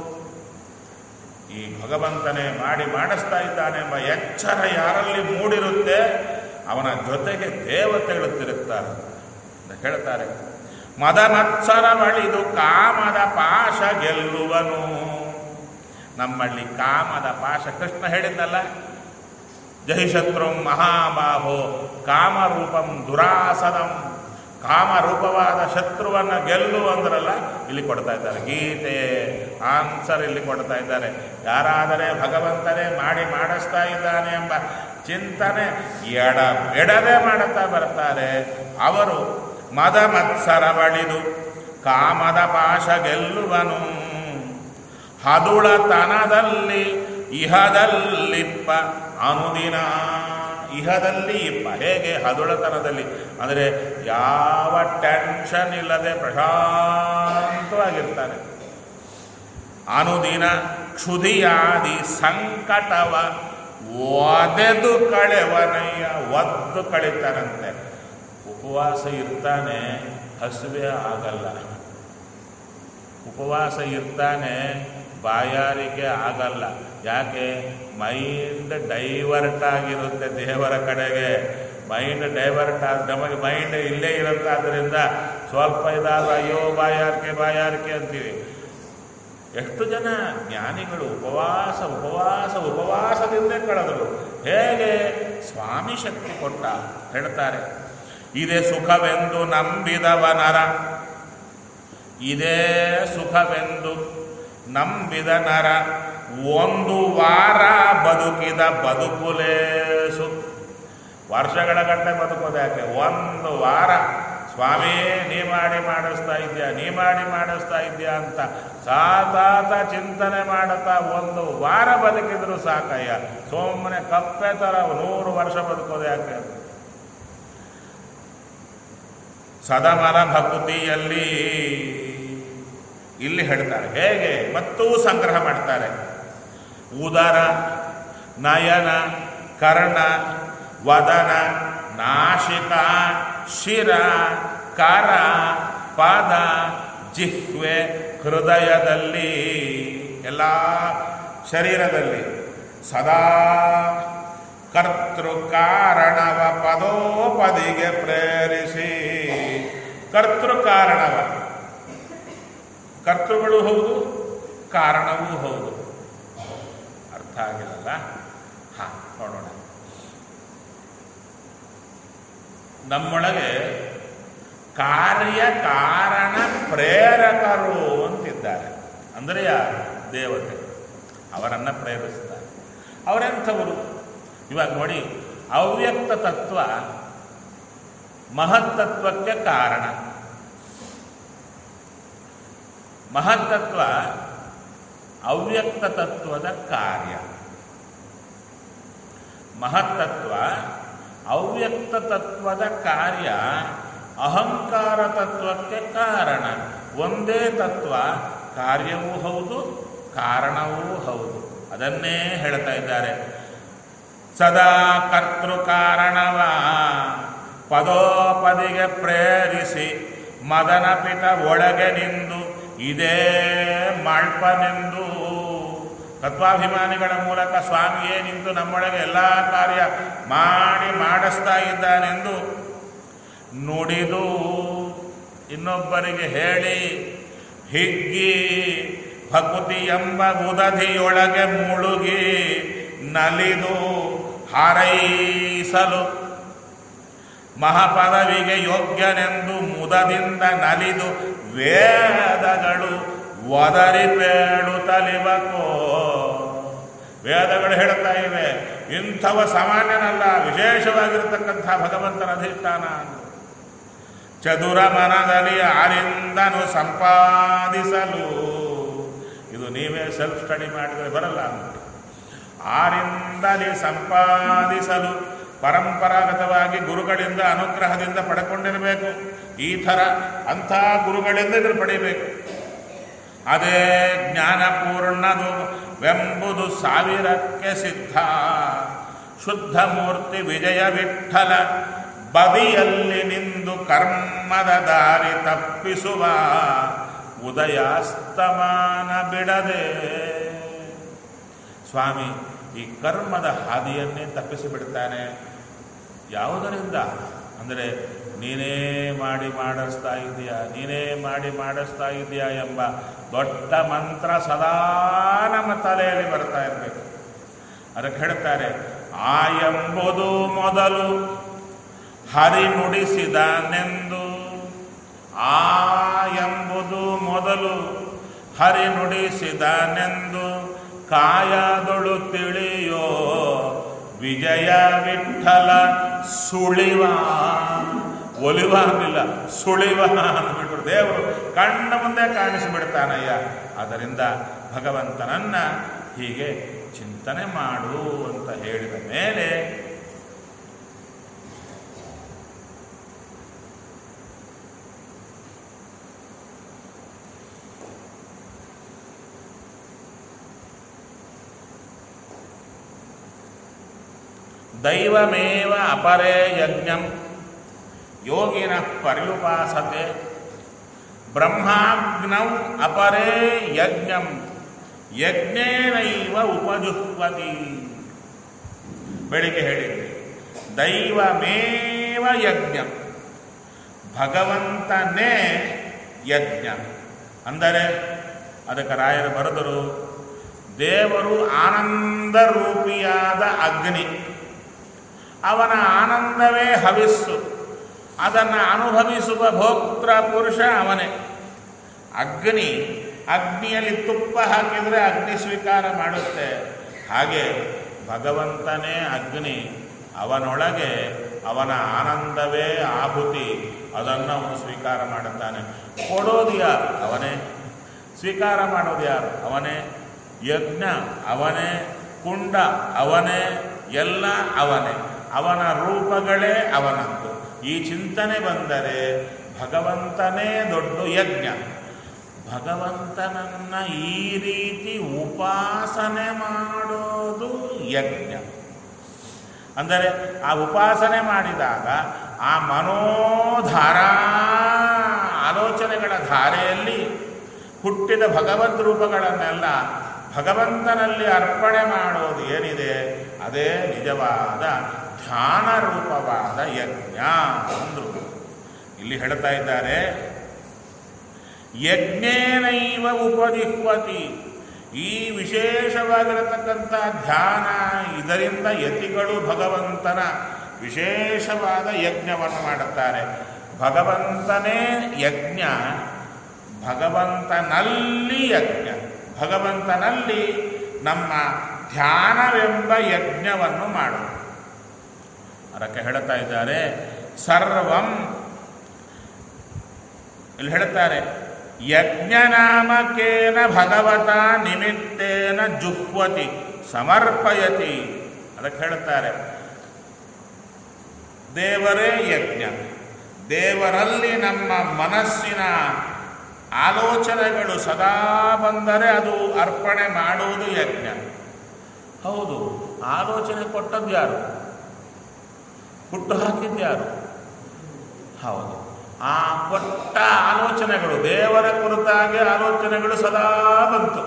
ಈ ಭಗವಂತನೇ ಮಾಡಿ ಮಾಡಿಸ್ತಾ ಇದ್ದಾನೆ ಎಂಬ ಎಚ್ಚರ ಯಾರಲ್ಲಿ ಮೂಡಿರುತ್ತೆ ಅವನ ಜೊತೆಗೆ ದೇವತೆಗಳು ತಿರುಗ್ತಾರೆ ಅಂತ ಹೇಳ್ತಾರೆ ಮದ ಮತ್ಸರ ಬಳಿದು ಕಾಮದ ಪಾಶ ಗೆಲ್ಲುವನು ನಮ್ಮಲ್ಲಿ ಕಾಮದ ಪಾಶ ಕೃಷ್ಣ ಹೇಳಿದ್ನಲ್ಲ ಜಹಿಶತ್ರು ಮಹಾಬಾಹೋ ಕಾಮರೂಪಂ ದುರಾಸದಂ ಕಾಮರೂಪವಾದ ಶತ್ರುವನ್ನ ಗೆಲ್ಲು ಅಂದ್ರಲ್ಲ ಇಲ್ಲಿ ಕೊಡ್ತಾ ಇದ್ದಾರೆ ಗೀತೆ ಆನ್ಸರ್ ಇಲ್ಲಿ ಕೊಡ್ತಾ ಇದ್ದಾರೆ ಯಾರಾದರೆ ಭಗವಂತನೇ ಮಾಡಿ ಮಾಡಿಸ್ತಾ ಇದ್ದಾನೆ ಎಂಬ ಚಿಂತನೆ ಎಡ ಎಡದೆ ಮಾಡುತ್ತಾ ಬರ್ತಾರೆ ಅವರು ಮದ ಮತ್ಸರ ಬಳಿದು ಕಾಮದ ಪಾಶ ಗೆಲ್ಲುವನು ಹದುಳತನದಲ್ಲಿ ಇಹದಲ್ಲಿಪ್ಪ ಅನುದಿನ ಇಹದಲ್ಲಿ ಇಪ್ಪ ಹೇಗೆ ಹದುಳತನದಲ್ಲಿ ಅಂದರೆ ಯಾವ ಟೆನ್ಷನ್ ಇಲ್ಲದೆ ಪ್ರಶಾಂತವಾಗಿರ್ತಾನೆ ಅನುದಿನ ಕ್ಷುದಿಯಾದಿ ಸಂಕಟವ ಒದೆದು ಕಳೆವನಯ್ಯ ಒದ್ದು ಕಳಿತಾನಂತೆ ಉಪವಾಸ ಇರ್ತಾನೆ ಹಸುವೆ ಆಗಲ್ಲ ಉಪವಾಸ ಇರ್ತಾನೆ ಬಾಯಾರಿಕೆ ಆಗಲ್ಲ ಯಾಕೆ ಮೈಂಡ್ ಡೈವರ್ಟ್ ಆಗಿರುತ್ತೆ ದೇವರ ಕಡೆಗೆ ಮೈಂಡ್ ಡೈವರ್ಟ್ ಆದ ನಮಗೆ ಮೈಂಡ್ ಇಲ್ಲೇ ಇರುತ್ತೆ ಆದ್ದರಿಂದ ಸ್ವಲ್ಪ ಇದಾದ ಅಯ್ಯೋ ಬಾಯಾರಿಕೆ ಬಾಯಾರಿಕೆ ಅಂತೀವಿ ಎಷ್ಟು ಜನ ಜ್ಞಾನಿಗಳು ಉಪವಾಸ ಉಪವಾಸ ಉಪವಾಸದಿಂದೇ ಕಳೆದರು ಹೇಗೆ ಸ್ವಾಮಿ ಶಕ್ತಿ ಕೊಟ್ಟ ಹೇಳ್ತಾರೆ ಇದೇ ಸುಖವೆಂದು ನಂಬಿದವನರ ಇದೇ ಸುಖವೆಂದು ನಂಬಿದ ನರ ಒಂದು ವಾರ ಬದುಕಿದ ಬದುಕುಲೇಸು ವರ್ಷಗಳ ಗಂಟೆ ಬದುಕೋದು ಯಾಕೆ ಒಂದು ವಾರ ಸ್ವಾಮಿ ನೀ ಮಾಡಿ ಮಾಡಿಸ್ತಾ ಇದೆಯಾ ನೀ ಮಾಡಿ ಮಾಡಿಸ್ತಾ ಇದೆಯಾ ಅಂತ ಸಾತಾತ ಚಿಂತನೆ ಮಾಡುತ್ತಾ ಒಂದು ವಾರ ಬದುಕಿದ್ರು ಸಾಕಯ್ಯ ಸುಮ್ಮನೆ ಕಪ್ಪೆ ಥರ ನೂರು ವರ್ಷ ಬದುಕೋದು ಯಾಕೆ ಸದಮಲ ಭಕ್ತಿಯಲ್ಲಿ ಇಲ್ಲಿ ಹೇಳ್ತಾರೆ ಹೇಗೆ ಮತ್ತೂ ಸಂಗ್ರಹ ಮಾಡ್ತಾರೆ ಉದರ ನಯನ ಕರ್ಣ ವದನ ನಾಶಿಕ ಶಿರ ಕರ ಪಾದ ಜಿಹ್ವೆ ಹೃದಯದಲ್ಲಿ ಎಲ್ಲ ಶರೀರದಲ್ಲಿ ಸದಾ ಕರ್ತೃ ಕಾರಣವ ಪದೋಪದಿಗೆ ಪ್ರೇರಿಸಿ ಕರ್ತೃ ಕಾರಣವ ಕರ್ತೃಗಳು ಹೌದು ಕಾರಣವೂ ಹೌದು ಅರ್ಥ ಆಗಿಲ್ಲಲ್ಲ ಹಾ ನೋಡೋಣ ನಮ್ಮೊಳಗೆ ಕಾರ್ಯ ಕಾರಣ ಪ್ರೇರಕರು ಅಂತಿದ್ದಾರೆ ಅಂದರೆ ಯಾರು ದೇವತೆ ಅವರನ್ನು ಪ್ರೇರಿಸ್ತಾರೆ ಅವರೆಂಥವರು ಇವಾಗ ನೋಡಿ ಅವ್ಯಕ್ತ ತತ್ವ ಮಹತ್ತತ್ವಕ್ಕೆ ಕಾರಣ ಮಹತ್ತತ್ವ ಅವ್ಯಕ್ತ ತತ್ವದ ಕಾರ್ಯ ಮಹತ್ತತ್ವ ಅವ್ಯಕ್ತ ತತ್ವದ ಕಾರ್ಯ ಅಹಂಕಾರ ತತ್ವಕ್ಕೆ ಕಾರಣ ಒಂದೇ ತತ್ವ ಕಾರ್ಯವೂ ಹೌದು ಕಾರಣವೂ ಹೌದು ಅದನ್ನೇ ಹೇಳ್ತಾ ಇದ್ದಾರೆ ಸದಾ ಕರ್ತೃ ಕಾರಣವ ಪದೋಪದಿಗೆ ಪ್ರೇರಿಸಿ ಮದನ ಪಿತ ಒಳಗೆ ನಿಂದು ಇದೇ ಮಾಳ್ಪನೆಂದು ತತ್ವಾಭಿಮಾನಿಗಳ ಮೂಲಕ ಸ್ವಾಮಿಯೇ ನಿಂತು ನಮ್ಮೊಳಗೆ ಎಲ್ಲ ಕಾರ್ಯ ಮಾಡಿ ಮಾಡಿಸ್ತಾ ಇದ್ದಾನೆಂದು ನುಡಿದು ಇನ್ನೊಬ್ಬರಿಗೆ ಹೇಳಿ ಹಿಗ್ಗಿ ಭಕುತಿ ಎಂಬ ಉದಧಿಯೊಳಗೆ ಮುಳುಗಿ ನಲಿದು ಹಾರೈಸಲು ಮಹಾಪದವಿಗೆ ಯೋಗ್ಯನೆಂದು ಮುದದಿಂದ ನಲಿದು ವೇದಗಳು ಒದರಿ ತಲಿವಕೋ ವೇದಗಳು ಹೇಳುತ್ತಾ ಇವೆ ಇಂಥವ ಸಾಮಾನ್ಯನಲ್ಲ ವಿಶೇಷವಾಗಿರತಕ್ಕಂಥ ಭಗವಂತನ ಅಧಿಷ್ಠಾನ ಚದುರ ಮನದಲ್ಲಿ ಆರಿಂದನು ಸಂಪಾದಿಸಲು ಇದು ನೀವೇ ಸೆಲ್ಫ್ ಸ್ಟಡಿ ಮಾಡಿದರೆ ಬರಲ್ಲ ಅಂದ್ಬಿಟ್ಟು ಆರಿಂದಲೇ ಸಂಪಾದಿಸಲು ಪರಂಪರಾಗತವಾಗಿ ಗುರುಗಳಿಂದ ಅನುಗ್ರಹದಿಂದ ಪಡ್ಕೊಂಡಿರಬೇಕು ಈ ಥರ ಅಂಥ ಗುರುಗಳಿಂದ ಇದನ್ನು ಪಡಿಬೇಕು ಅದೇ ಜ್ಞಾನಪೂರ್ಣದು ವೆಂಬುದು ಸಾವಿರಕ್ಕೆ ಸಿದ್ಧ ಶುದ್ಧ ಮೂರ್ತಿ ವಿಜಯ ವಿಠಲ ಬದಿಯಲ್ಲಿ ನಿಂದು ಕರ್ಮದ ದಾರಿ ತಪ್ಪಿಸುವ ಉದಯಾಸ್ತಮಾನ ಬಿಡದೆ ಸ್ವಾಮಿ ಈ ಕರ್ಮದ ಹಾದಿಯನ್ನೇ ತಪ್ಪಿಸಿ ಬಿಡ್ತಾನೆ ಯಾವುದರಿಂದ ಅಂದರೆ ನೀನೇ ಮಾಡಿ ಮಾಡಿಸ್ತಾ ಇದೆಯಾ ನೀನೇ ಮಾಡಿ ಮಾಡಿಸ್ತಾ ಇದೆಯಾ ಎಂಬ ದೊಡ್ಡ ಮಂತ್ರ ಸದಾ ನಮ್ಮ ತಲೆಯಲ್ಲಿ ಬರ್ತಾ ಇರಬೇಕು ಅದಕ್ಕೆ ಹೇಳ್ತಾರೆ ಆ ಎಂಬುದು ಮೊದಲು ಹರಿ ನುಡಿಸಿದನೆಂದು ಆ ಎಂಬುದು ಮೊದಲು ಹರಿ ನುಡಿಸಿದನೆಂದು ಕಾಯದೊಳು ತಿಳಿಯೋ ವಿಜಯ ವಿಠಲ ಸುಳಿವ ಒಲಿವ ಅನ್ನಿಲ್ಲ ಸುಳಿವ ಅಂದ್ಬಿಟ್ರು ದೇವರು ಕಣ್ಣ ಮುಂದೆ ಕಾಣಿಸಿಬಿಡ್ತಾನಯ್ಯ ಆದ್ದರಿಂದ ಭಗವಂತನನ್ನ ಹೀಗೆ ಚಿಂತನೆ ಮಾಡು ಅಂತ ಹೇಳಿದ ಮೇಲೆ ದೈವಮೇವ ಅಪರೇ ಯಜ್ಞಂ ಯೋಗಿನ ಪರ್ಯುಪಾಸತೆ ಬ್ರಹ್ಮಾಗ್ನೌ ಅಪರೇ ಯಜ್ಞಂ ಯಜ್ಞೇನೈವ ಉಪಜುಹ್ವತಿ ಬೆಳಿಗ್ಗೆ ಹೇಳಿದ್ದೆ ದೈವಮೇವ ಯಜ್ಞ ಭಗವಂತನೇ ಯಜ್ಞ ಅಂದರೆ ಅದಕ್ಕೆ ರಾಯರು ಬರೆದರು ದೇವರು ಆನಂದ ರೂಪಿಯಾದ ಅಗ್ನಿ ಅವನ ಆನಂದವೇ ಹವಿಸ್ಸು ಅದನ್ನು ಅನುಭವಿಸುವ ಭೋಕ್ತೃ ಪುರುಷ ಅವನೇ ಅಗ್ನಿ ಅಗ್ನಿಯಲ್ಲಿ ತುಪ್ಪ ಹಾಕಿದರೆ ಅಗ್ನಿ ಸ್ವೀಕಾರ ಮಾಡುತ್ತೆ ಹಾಗೆ ಭಗವಂತನೇ ಅಗ್ನಿ ಅವನೊಳಗೆ ಅವನ ಆನಂದವೇ ಆಹುತಿ ಅದನ್ನು ಅವನು ಸ್ವೀಕಾರ ಮಾಡುತ್ತಾನೆ ಕೊಡೋದು ಯಾರು ಅವನೇ ಸ್ವೀಕಾರ ಮಾಡೋದು ಯಾರು ಅವನೇ ಯಜ್ಞ ಅವನೇ ಕುಂಡ ಅವನೇ ಎಲ್ಲ ಅವನೇ ಅವನ ರೂಪಗಳೇ ಅವನದ್ದು ಈ ಚಿಂತನೆ ಬಂದರೆ ಭಗವಂತನೇ ದೊಡ್ಡ ಯಜ್ಞ ಭಗವಂತನನ್ನ ಈ ರೀತಿ ಉಪಾಸನೆ ಮಾಡೋದು ಯಜ್ಞ ಅಂದರೆ ಆ ಉಪಾಸನೆ ಮಾಡಿದಾಗ ಆ ಮನೋಧಾರ ಆಲೋಚನೆಗಳ ಧಾರೆಯಲ್ಲಿ ಹುಟ್ಟಿದ ಭಗವದ್ ರೂಪಗಳನ್ನೆಲ್ಲ ಭಗವಂತನಲ್ಲಿ ಅರ್ಪಣೆ ಮಾಡೋದು ಏನಿದೆ ಅದೇ ನಿಜವಾದ ಧ್ಯಾನ ರೂಪವಾದ ಯಜ್ಞ ಅಂದರು ಇಲ್ಲಿ ಹೇಳ್ತಾ ಇದ್ದಾರೆ ಯಜ್ಞೇನೈವ ಉಪಜಿಹ್ವತಿ ಈ ವಿಶೇಷವಾಗಿರತಕ್ಕಂಥ ಧ್ಯಾನ ಇದರಿಂದ ಯತಿಗಳು ಭಗವಂತನ ವಿಶೇಷವಾದ ಯಜ್ಞವನ್ನು ಮಾಡುತ್ತಾರೆ ಭಗವಂತನೇ ಯಜ್ಞ ಭಗವಂತನಲ್ಲಿ ಯಜ್ಞ ಭಗವಂತನಲ್ಲಿ ನಮ್ಮ ಧ್ಯಾನವೆಂಬ ಯಜ್ಞವನ್ನು ಮಾಡು ಅದಕ್ಕೆ ಹೇಳ್ತಾ ಇದ್ದಾರೆ ಸರ್ವಂ ಇಲ್ಲಿ ಹೇಳ್ತಾರೆ ಯಜ್ಞನಾಮಕೇನ ಭಗವತ ನಿಮಿತ್ತೇನ ಜುಹ್ವತಿ ಸಮರ್ಪಯತಿ ಅದಕ್ಕೆ ಹೇಳ್ತಾರೆ ದೇವರೇ ಯಜ್ಞ ದೇವರಲ್ಲಿ ನಮ್ಮ ಮನಸ್ಸಿನ ಆಲೋಚನೆಗಳು ಸದಾ ಬಂದರೆ ಅದು ಅರ್ಪಣೆ ಮಾಡುವುದು ಯಜ್ಞ ಹೌದು ಆಲೋಚನೆ ಕೊಟ್ಟದ್ದು ಯಾರು ಹುಟ್ಟು ಹಾಕಿದ್ದು ಯಾರು ಹೌದು ಆ ಕೊಟ್ಟ ಆಲೋಚನೆಗಳು ದೇವರ ಕುರಿತಾಗಿ ಆಲೋಚನೆಗಳು ಸದಾ ಬಂತು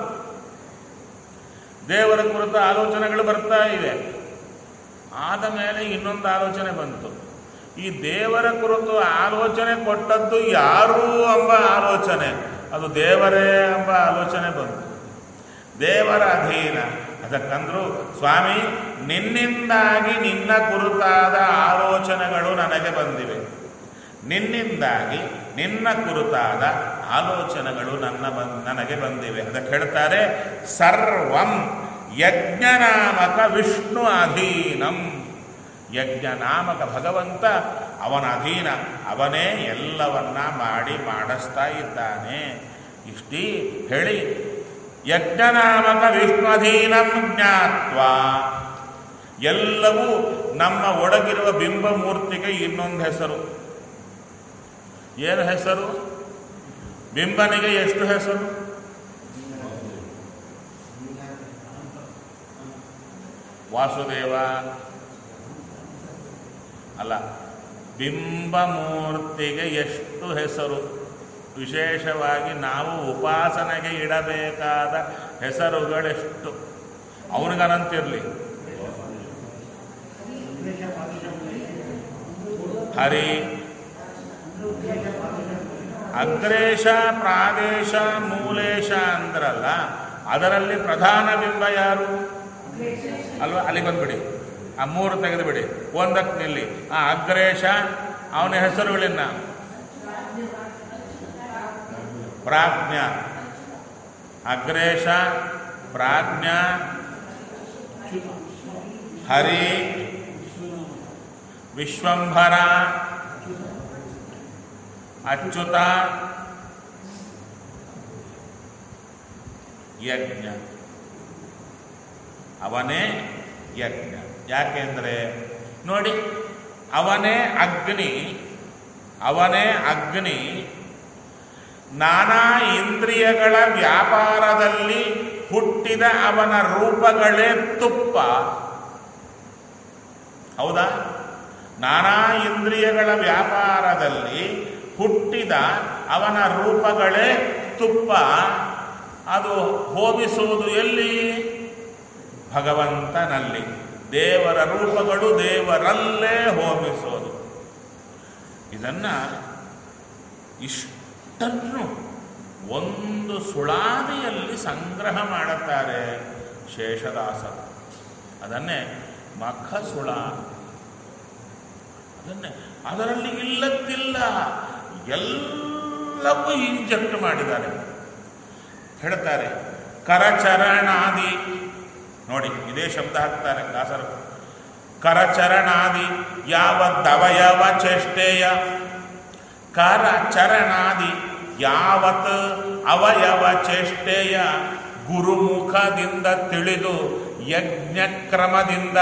ದೇವರ ಕುರಿತ ಆಲೋಚನೆಗಳು ಬರ್ತಾ ಇವೆ ಆದ ಮೇಲೆ ಇನ್ನೊಂದು ಆಲೋಚನೆ ಬಂತು ಈ ದೇವರ ಕುರಿತು ಆಲೋಚನೆ ಕೊಟ್ಟದ್ದು ಯಾರು ಎಂಬ ಆಲೋಚನೆ ಅದು ದೇವರೇ ಎಂಬ ಆಲೋಚನೆ ಬಂತು ದೇವರ ಅಧೀನ ಅದಕ್ಕಂದ್ರು ಸ್ವಾಮಿ ನಿನ್ನಿಂದಾಗಿ ನಿನ್ನ ಕುರಿತಾದ ಆಲೋಚನೆಗಳು ನನಗೆ ಬಂದಿವೆ ನಿನ್ನಿಂದಾಗಿ ನಿನ್ನ ಕುರಿತಾದ ಆಲೋಚನೆಗಳು ನನ್ನ ಬನ್ ನನಗೆ ಬಂದಿವೆ ಅದಕ್ಕೆ ಹೇಳ್ತಾರೆ ಸರ್ವಂ ಯಜ್ಞನಾಮಕ ವಿಷ್ಣು ಅಧೀನಂ ಯಜ್ಞನಾಮಕ ಭಗವಂತ ಅವನ ಅಧೀನ ಅವನೇ ಎಲ್ಲವನ್ನ ಮಾಡಿ ಮಾಡಿಸ್ತಾ ಇದ್ದಾನೆ ಇಷ್ಟೀ ಹೇಳಿ ಯಜ್ಞನಾಮಕ ವಿಷ್ಣುಧೀನಂ ಜ್ಞಾತ್ವ ಎಲ್ಲವೂ ನಮ್ಮ ಒಳಗಿರುವ ಬಿಂಬಮೂರ್ತಿಗೆ ಇನ್ನೊಂದು ಹೆಸರು ಏನು ಹೆಸರು ಬಿಂಬನಿಗೆ ಎಷ್ಟು ಹೆಸರು ವಾಸುದೇವ ಅಲ್ಲ ಬಿಂಬಮೂರ್ತಿಗೆ ಎಷ್ಟು ಹೆಸರು ವಿಶೇಷವಾಗಿ ನಾವು ಉಪಾಸನೆಗೆ ಇಡಬೇಕಾದ ಹೆಸರುಗಳೆಷ್ಟು ಅವನಿಗನಂತಿರಲಿ ಹರಿ ಅಗ್ರೇಶ ಪ್ರಾದೇಶ ಮೂಲೇಶ ಅಂದ್ರಲ್ಲ ಅದರಲ್ಲಿ ಪ್ರಧಾನ ಬಿಂಬ ಯಾರು ಅಲ್ವಾ ಅಲ್ಲಿ ಬಂದ್ಬಿಡಿ ಆ ಮೂರು ತೆಗೆದುಬಿಡಿ ಒಂದಕ್ಕೆ ನಿಲ್ಲಿ ಆ ಅಗ್ರೇಶ ಅವನ ಹೆಸರುಗಳಿನ್ನ ಪ್ರಾಜ್ಞ ಅಗ್ರೇಶ ಪ್ರಾಜ್ಞ ಹರಿ ವಿಶ್ವಂಭರ ಅಚ್ಯುತ ಯಜ್ಞ ಅವನೇ ಯಜ್ಞ ಯಾಕೆಂದರೆ ನೋಡಿ ಅವನೇ ಅಗ್ನಿ ಅವನೇ ಅಗ್ನಿ ನಾನಾ ಇಂದ್ರಿಯಗಳ ವ್ಯಾಪಾರದಲ್ಲಿ ಹುಟ್ಟಿದ ಅವನ ರೂಪಗಳೇ ತುಪ್ಪ ಹೌದಾ ನಾನಾ ಇಂದ್ರಿಯಗಳ ವ್ಯಾಪಾರದಲ್ಲಿ ಹುಟ್ಟಿದ ಅವನ ರೂಪಗಳೇ ತುಪ್ಪ ಅದು ಹೋಮಿಸುವುದು ಎಲ್ಲಿ ಭಗವಂತನಲ್ಲಿ ದೇವರ ರೂಪಗಳು ದೇವರಲ್ಲೇ ಹೋಮಿಸೋದು ಇದನ್ನ ಇಷ್ಟನ್ನು ಒಂದು ಸುಳಾದಿಯಲ್ಲಿ ಸಂಗ್ರಹ ಮಾಡುತ್ತಾರೆ ಶೇಷದಾಸರು ಅದನ್ನೇ ಮಖ ಸುಳ ಅದನ್ನೇ ಅದರಲ್ಲಿ ಇಲ್ಲದ್ದಿಲ್ಲ ಎಲ್ಲವೂ ಇಂಜೆಕ್ಟ್ ಮಾಡಿದ್ದಾರೆ ಹೇಳ್ತಾರೆ ಕರಚರಣಾದಿ ನೋಡಿ ಇದೇ ಶಬ್ದ ಹಾಕ್ತಾರೆ ದಾಸರು ಕರಚರಣಾದಿ ಯಾವತ್ತವಯವ ಚೇಷ್ಟೆಯ ಕರಚರಣಾದಿ ಯಾವತ್ ಅವಯವ ಚೇಷ್ಟೆಯ ಗುರುಮುಖದಿಂದ ತಿಳಿದು ಯಜ್ಞಕ್ರಮದಿಂದ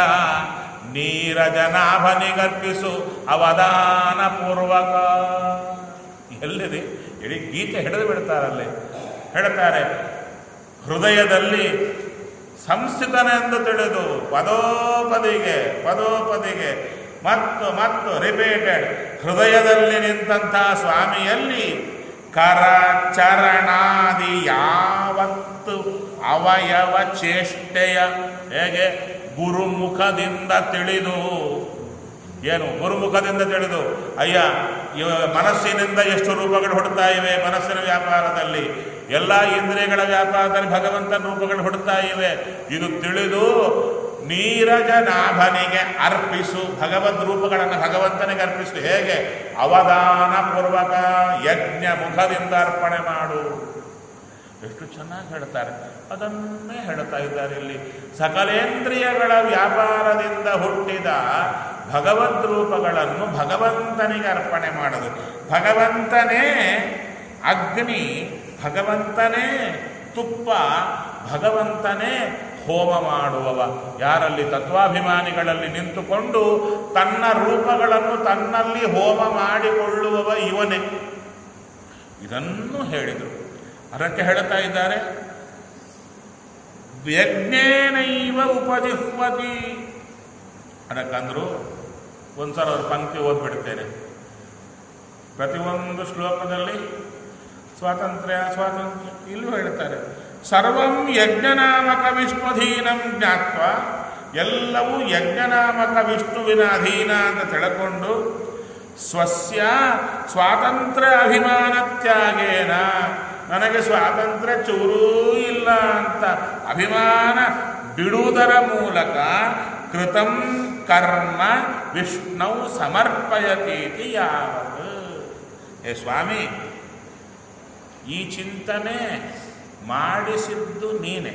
ನೀರಜನಾಭನಿಗರ್ಪಿಸು ಅವಧಾನ ಪೂರ್ವಕ ಎಲ್ಲಿದೆ ಇಡೀ ಗೀತೆ ಹಿಡಿದು ಬಿಡ್ತಾರಲ್ಲಿ ಹೇಳ್ತಾರೆ ಹೃದಯದಲ್ಲಿ ಸಂಸ್ಥಿತನೆಂದು ತಿಳಿದು ಪದೋಪದಿಗೆ ಪದೋಪದಿಗೆ ಮತ್ತು ಮತ್ತು ರಿಪೀಟೆಡ್ ಹೃದಯದಲ್ಲಿ ನಿಂತಹ ಸ್ವಾಮಿಯಲ್ಲಿ ಕರ ಚರಣಾದಿ ಯಾವತ್ತು ಅವಯವ ಚೇಷ್ಟೆಯ ಹೇಗೆ ಗುರುಮುಖದಿಂದ ತಿಳಿದು ಏನು ಗುರುಮುಖದಿಂದ ತಿಳಿದು ಅಯ್ಯ ಇವ ಮನಸ್ಸಿನಿಂದ ಎಷ್ಟು ರೂಪಗಳು ಹುಡ್ತಾ ಇವೆ ಮನಸ್ಸಿನ ವ್ಯಾಪಾರದಲ್ಲಿ ಎಲ್ಲ ಇಂದ್ರಿಯಗಳ ವ್ಯಾಪಾರದಲ್ಲಿ ಭಗವಂತನ ರೂಪಗಳು ಹುಡ್ತಾ ಇವೆ ಇದು ತಿಳಿದು ನೀರಜನಾಭನಿಗೆ ಅರ್ಪಿಸು ಭಗವದ್ ರೂಪಗಳನ್ನು ಭಗವಂತನಿಗೆ ಅರ್ಪಿಸು ಹೇಗೆ ಅವಧಾನ ಪೂರ್ವಕ ಯಜ್ಞ ಮುಖದಿಂದ ಅರ್ಪಣೆ ಮಾಡು ಎಷ್ಟು ಚೆನ್ನಾಗಿ ಹೇಳ್ತಾರೆ ಅದನ್ನೇ ಹೇಳ್ತಾ ಇದ್ದಾರೆ ಇಲ್ಲಿ ಸಕಲೇಂದ್ರಿಯಗಳ ವ್ಯಾಪಾರದಿಂದ ಹುಟ್ಟಿದ ಭಗವದ್ ರೂಪಗಳನ್ನು ಭಗವಂತನಿಗೆ ಅರ್ಪಣೆ ಮಾಡೋದು ಭಗವಂತನೇ ಅಗ್ನಿ ಭಗವಂತನೇ ತುಪ್ಪ ಭಗವಂತನೇ ಹೋಮ ಮಾಡುವವ ಯಾರಲ್ಲಿ ತತ್ವಾಭಿಮಾನಿಗಳಲ್ಲಿ ನಿಂತುಕೊಂಡು ತನ್ನ ರೂಪಗಳನ್ನು ತನ್ನಲ್ಲಿ ಹೋಮ ಮಾಡಿಕೊಳ್ಳುವವ ಇವನೇ ಇದನ್ನು ಹೇಳಿದರು ಅದಕ್ಕೆ ಹೇಳ್ತಾ ಇದ್ದಾರೆ ಯಜ್ಞೇನೈವ ಉಪಜಿಹ್ವತಿ ಅದಕ್ಕಂದ್ರು ಒಂದ್ಸಲ ಅವ್ರ ಪಂಕ್ತಿ ಓದ್ಬಿಡ್ತೇನೆ ಪ್ರತಿಯೊಂದು ಶ್ಲೋಕದಲ್ಲಿ ಸ್ವಾತಂತ್ರ್ಯ ಸ್ವಾತಂತ್ರ್ಯ ಇಲ್ಲೂ ಹೇಳ್ತಾರೆ ಸರ್ವಂ ಯಜ್ಞನಾಮಕ ವಿಷ್ಣುಧೀನಂ ಜ್ಞಾತ್ವ ಎಲ್ಲವೂ ಯಜ್ಞನಾಮಕ ವಿಷ್ಣುವಿನ ಅಧೀನ ಅಂತ ತಿಳ್ಕೊಂಡು ಸ್ವಸ್ಯ ಸ್ವಾತಂತ್ರ್ಯ ಅಭಿಮಾನ ತ್ಯಾಗೇನ ನನಗೆ ಸ್ವಾತಂತ್ರ್ಯ ಚೂರೂ ಇಲ್ಲ ಅಂತ ಅಭಿಮಾನ ಬಿಡುವುದರ ಮೂಲಕ ಕೃತಂ ಕರ್ಮ ವಿಷ್ಣು ಸಮರ್ಪಯತೀತಿ ಯಾವತ್ ಏ ಸ್ವಾಮಿ ಈ ಚಿಂತನೆ ಮಾಡಿಸಿದ್ದು ನೀನೆ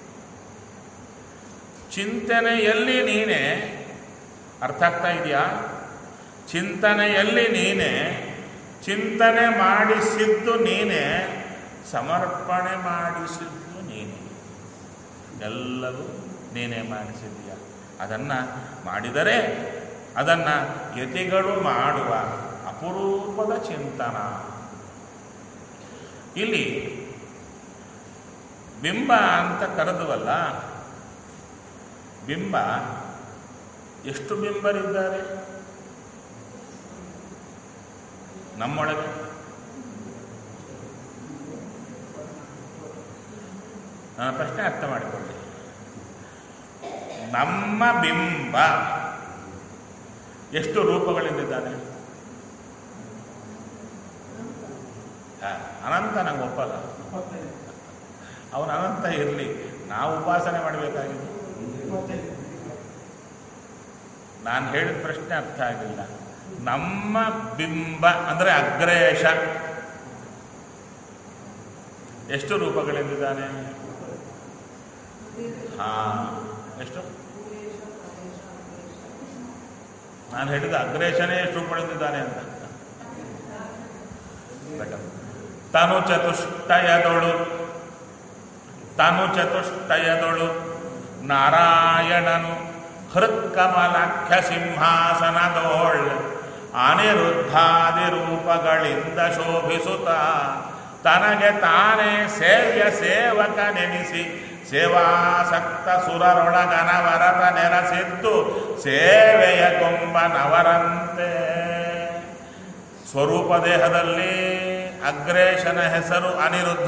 ಚಿಂತನೆಯಲ್ಲಿ ನೀನೆ ಅರ್ಥ ಆಗ್ತಾ ಇದೆಯಾ ಚಿಂತನೆಯಲ್ಲಿ ನೀನೆ ಚಿಂತನೆ ಮಾಡಿಸಿದ್ದು ನೀನೆ ಸಮರ್ಪಣೆ ಮಾಡಿಸಿದ್ದು ನೀನೆ ಎಲ್ಲವೂ ನೀನೇ ಮಾಡಿಸಿದ್ದೀಯ ಅದನ್ನು ಮಾಡಿದರೆ ಅದನ್ನು ಯತಿಗಳು ಮಾಡುವ ಅಪರೂಪದ ಚಿಂತನ ಇಲ್ಲಿ ಬಿಂಬ ಅಂತ ಕರೆದುವಲ್ಲ ಬಿಂಬ ಎಷ್ಟು ಬಿಂಬರಿದ್ದಾರೆ ನಮ್ಮೊಳಗೆ ನನ್ನ ಪ್ರಶ್ನೆ ಅರ್ಥ ಮಾಡಿಕೊಳ್ಳಿ ನಮ್ಮ ಬಿಂಬ ಎಷ್ಟು ರೂಪಗಳಿಂದಿದ್ದಾನೆ ಹಾ, ಅನಂತ ನಂಗೆ ಒಪ್ಪಲ್ಲ ಅವನು ಅನಂತ ಇರಲಿ ನಾವು ಉಪಾಸನೆ ಮಾಡಬೇಕಾಗಿದೆ ನಾನು ಹೇಳಿದ ಪ್ರಶ್ನೆ ಅರ್ಥ ಆಗಿಲ್ಲ ನಮ್ಮ ಬಿಂಬ ಅಂದರೆ ಅಗ್ರೇಶ ಎಷ್ಟು ರೂಪಗಳಿಂದಿದ್ದಾನೆ ಹಾ ಎಷ್ಟು ನಾನು ಹೇಳಿದ ಅಗ್ರೇಶನೇ ಎಷ್ಟು ರೂಪಗಳಿಂದಿದ್ದಾನೆ ಅಂತ ಬೇಕಲ್ಲ. ತನು ಚತುಷ್ಟಯದೊಳು ತನು ಚತುಷ್ಟಯದೊಳು ನಾರಾಯಣನು ಹೃತ್ಕಮಲಾಖ್ಯ ಸಿಂಹಾಸನದೋಳ್ ಅನಿರುದ್ಧಾದಿ ರೂಪಗಳಿಂದ ಶೋಭಿಸುತ್ತ ತನಗೆ ತಾನೇ ಸೇವ್ಯ ಸೇವಕ ನೆನೆಸಿ ಸೇವಾಸಕ್ತ ಸುರರೊಳಗನವರತ ನೆರಸಿದ್ದು ಸೇವೆಯ ಗೊಂಬನವರಂತೆ ಸ್ವರೂಪ ದೇಹದಲ್ಲಿ ಅಗ್ರೇಶನ ಹೆಸರು ಅನಿರುದ್ಧ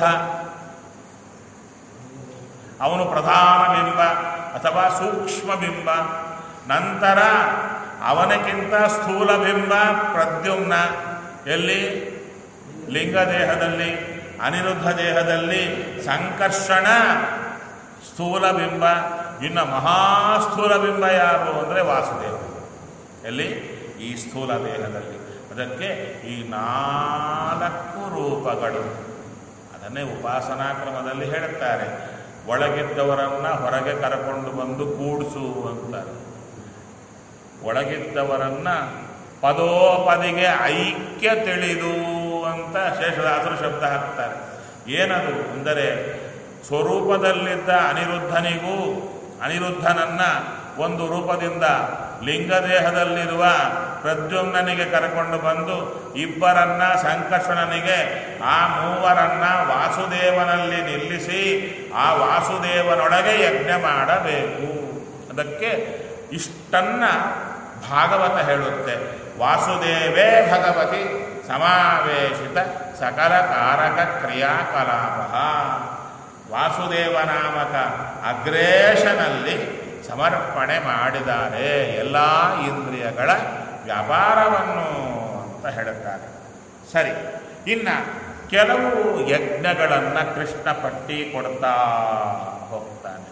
ಅವನು ಪ್ರಧಾನ ಬಿಂಬ ಅಥವಾ ಸೂಕ್ಷ್ಮ ಬಿಂಬ ನಂತರ ಅವನಕ್ಕಿಂತ ಸ್ಥೂಲ ಬಿಂಬ ಪ್ರದ್ಯುಮ್ನ ಎಲ್ಲಿ ಲಿಂಗ ದೇಹದಲ್ಲಿ ಅನಿರುದ್ಧ ದೇಹದಲ್ಲಿ ಸಂಕರ್ಷಣ ಸ್ಥೂಲ ಬಿಂಬ ಇನ್ನು ಮಹಾಸ್ಥೂಲ ಬಿಂಬ ಯಾರು ಅಂದರೆ ವಾಸುದೇವ ಎಲ್ಲಿ ಈ ಸ್ಥೂಲ ದೇಹದಲ್ಲಿ ಅದಕ್ಕೆ ಈ ನಾಲ್ಕು ರೂಪಗಳು ಅದನ್ನೇ ಉಪಾಸನಾ ಕ್ರಮದಲ್ಲಿ ಹೇಳುತ್ತಾರೆ ಒಳಗಿದ್ದವರನ್ನ ಹೊರಗೆ ಕರಕೊಂಡು ಬಂದು ಕೂಡಿಸು ಅಂತಾರೆ ಒಳಗಿದ್ದವರನ್ನ ಪದೋಪದಿಗೆ ಐಕ್ಯ ತಿಳಿದು ಅಂತ ಶೇಷದಾಸರು ಶಬ್ದ ಹಾಕ್ತಾರೆ ಏನದು ಅಂದರೆ ಸ್ವರೂಪದಲ್ಲಿದ್ದ ಅನಿರುದ್ಧನಿಗೂ ಅನಿರುದ್ಧನನ್ನ ಒಂದು ರೂಪದಿಂದ ಲಿಂಗದೇಹದಲ್ಲಿರುವ ಪ್ರದ್ಯುಮ್ನನಿಗೆ ಕರ್ಕೊಂಡು ಬಂದು ಇಬ್ಬರನ್ನ ಸಂಕರ್ಷಣನಿಗೆ ಆ ಮೂವರನ್ನ ವಾಸುದೇವನಲ್ಲಿ ನಿಲ್ಲಿಸಿ ಆ ವಾಸುದೇವನೊಳಗೆ ಯಜ್ಞ ಮಾಡಬೇಕು ಅದಕ್ಕೆ ಇಷ್ಟನ್ನ ಭಾಗವತ ಹೇಳುತ್ತೆ ವಾಸುದೇವೇ ಭಗವತಿ ಸಮಾವೇಶಿತ ಸಕಲ ಕಾರಕ ಕ್ರಿಯಾಕಲಾಪ ವಾಸುದೇವ ನಾಮಕ ಅಗ್ರೇಶನಲ್ಲಿ ಸಮರ್ಪಣೆ ಮಾಡಿದ್ದಾರೆ ಎಲ್ಲ ಇಂದ್ರಿಯಗಳ ವ್ಯಾಪಾರವನ್ನು ಅಂತ ಹೇಳುತ್ತಾರೆ ಸರಿ ಇನ್ನ ಕೆಲವು ಯಜ್ಞಗಳನ್ನು ಕೃಷ್ಣ ಪಟ್ಟಿ ಕೊಡ್ತಾ ಹೋಗ್ತಾನೆ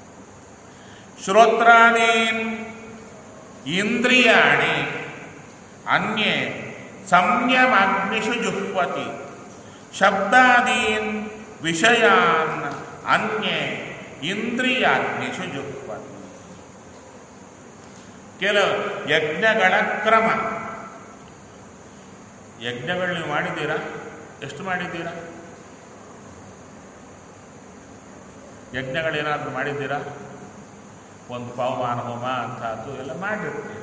ಶ್ರೋತ್ರಾದೀನ್ ಇಂದ್ರಿಯಾಣಿ ಅನ್ಯೇ ಸಂಯಮಾಗ್ನಿಷು ಜುಹ್ವತಿ ಶಬ್ದಾದೀನ್ ವಿಷಯಾನ್ ಅನ್ಯೇ ಇಂದ್ರಿಯಾಗ್ನಿಷು ಜುಹ್ವತಿ ಕೆಲವು ಯಜ್ಞಗಳ ಕ್ರಮ ಯಜ್ಞಗಳು ನೀವು ಮಾಡಿದ್ದೀರಾ ಎಷ್ಟು ಮಾಡಿದ್ದೀರಾ ಯಜ್ಞಗಳೇನಾದರೂ ಮಾಡಿದ್ದೀರಾ ಒಂದು ಪವಮಾನ ಹೋಮ ಅಂತಹದ್ದು ಎಲ್ಲ ಮಾಡಿರ್ತೀರ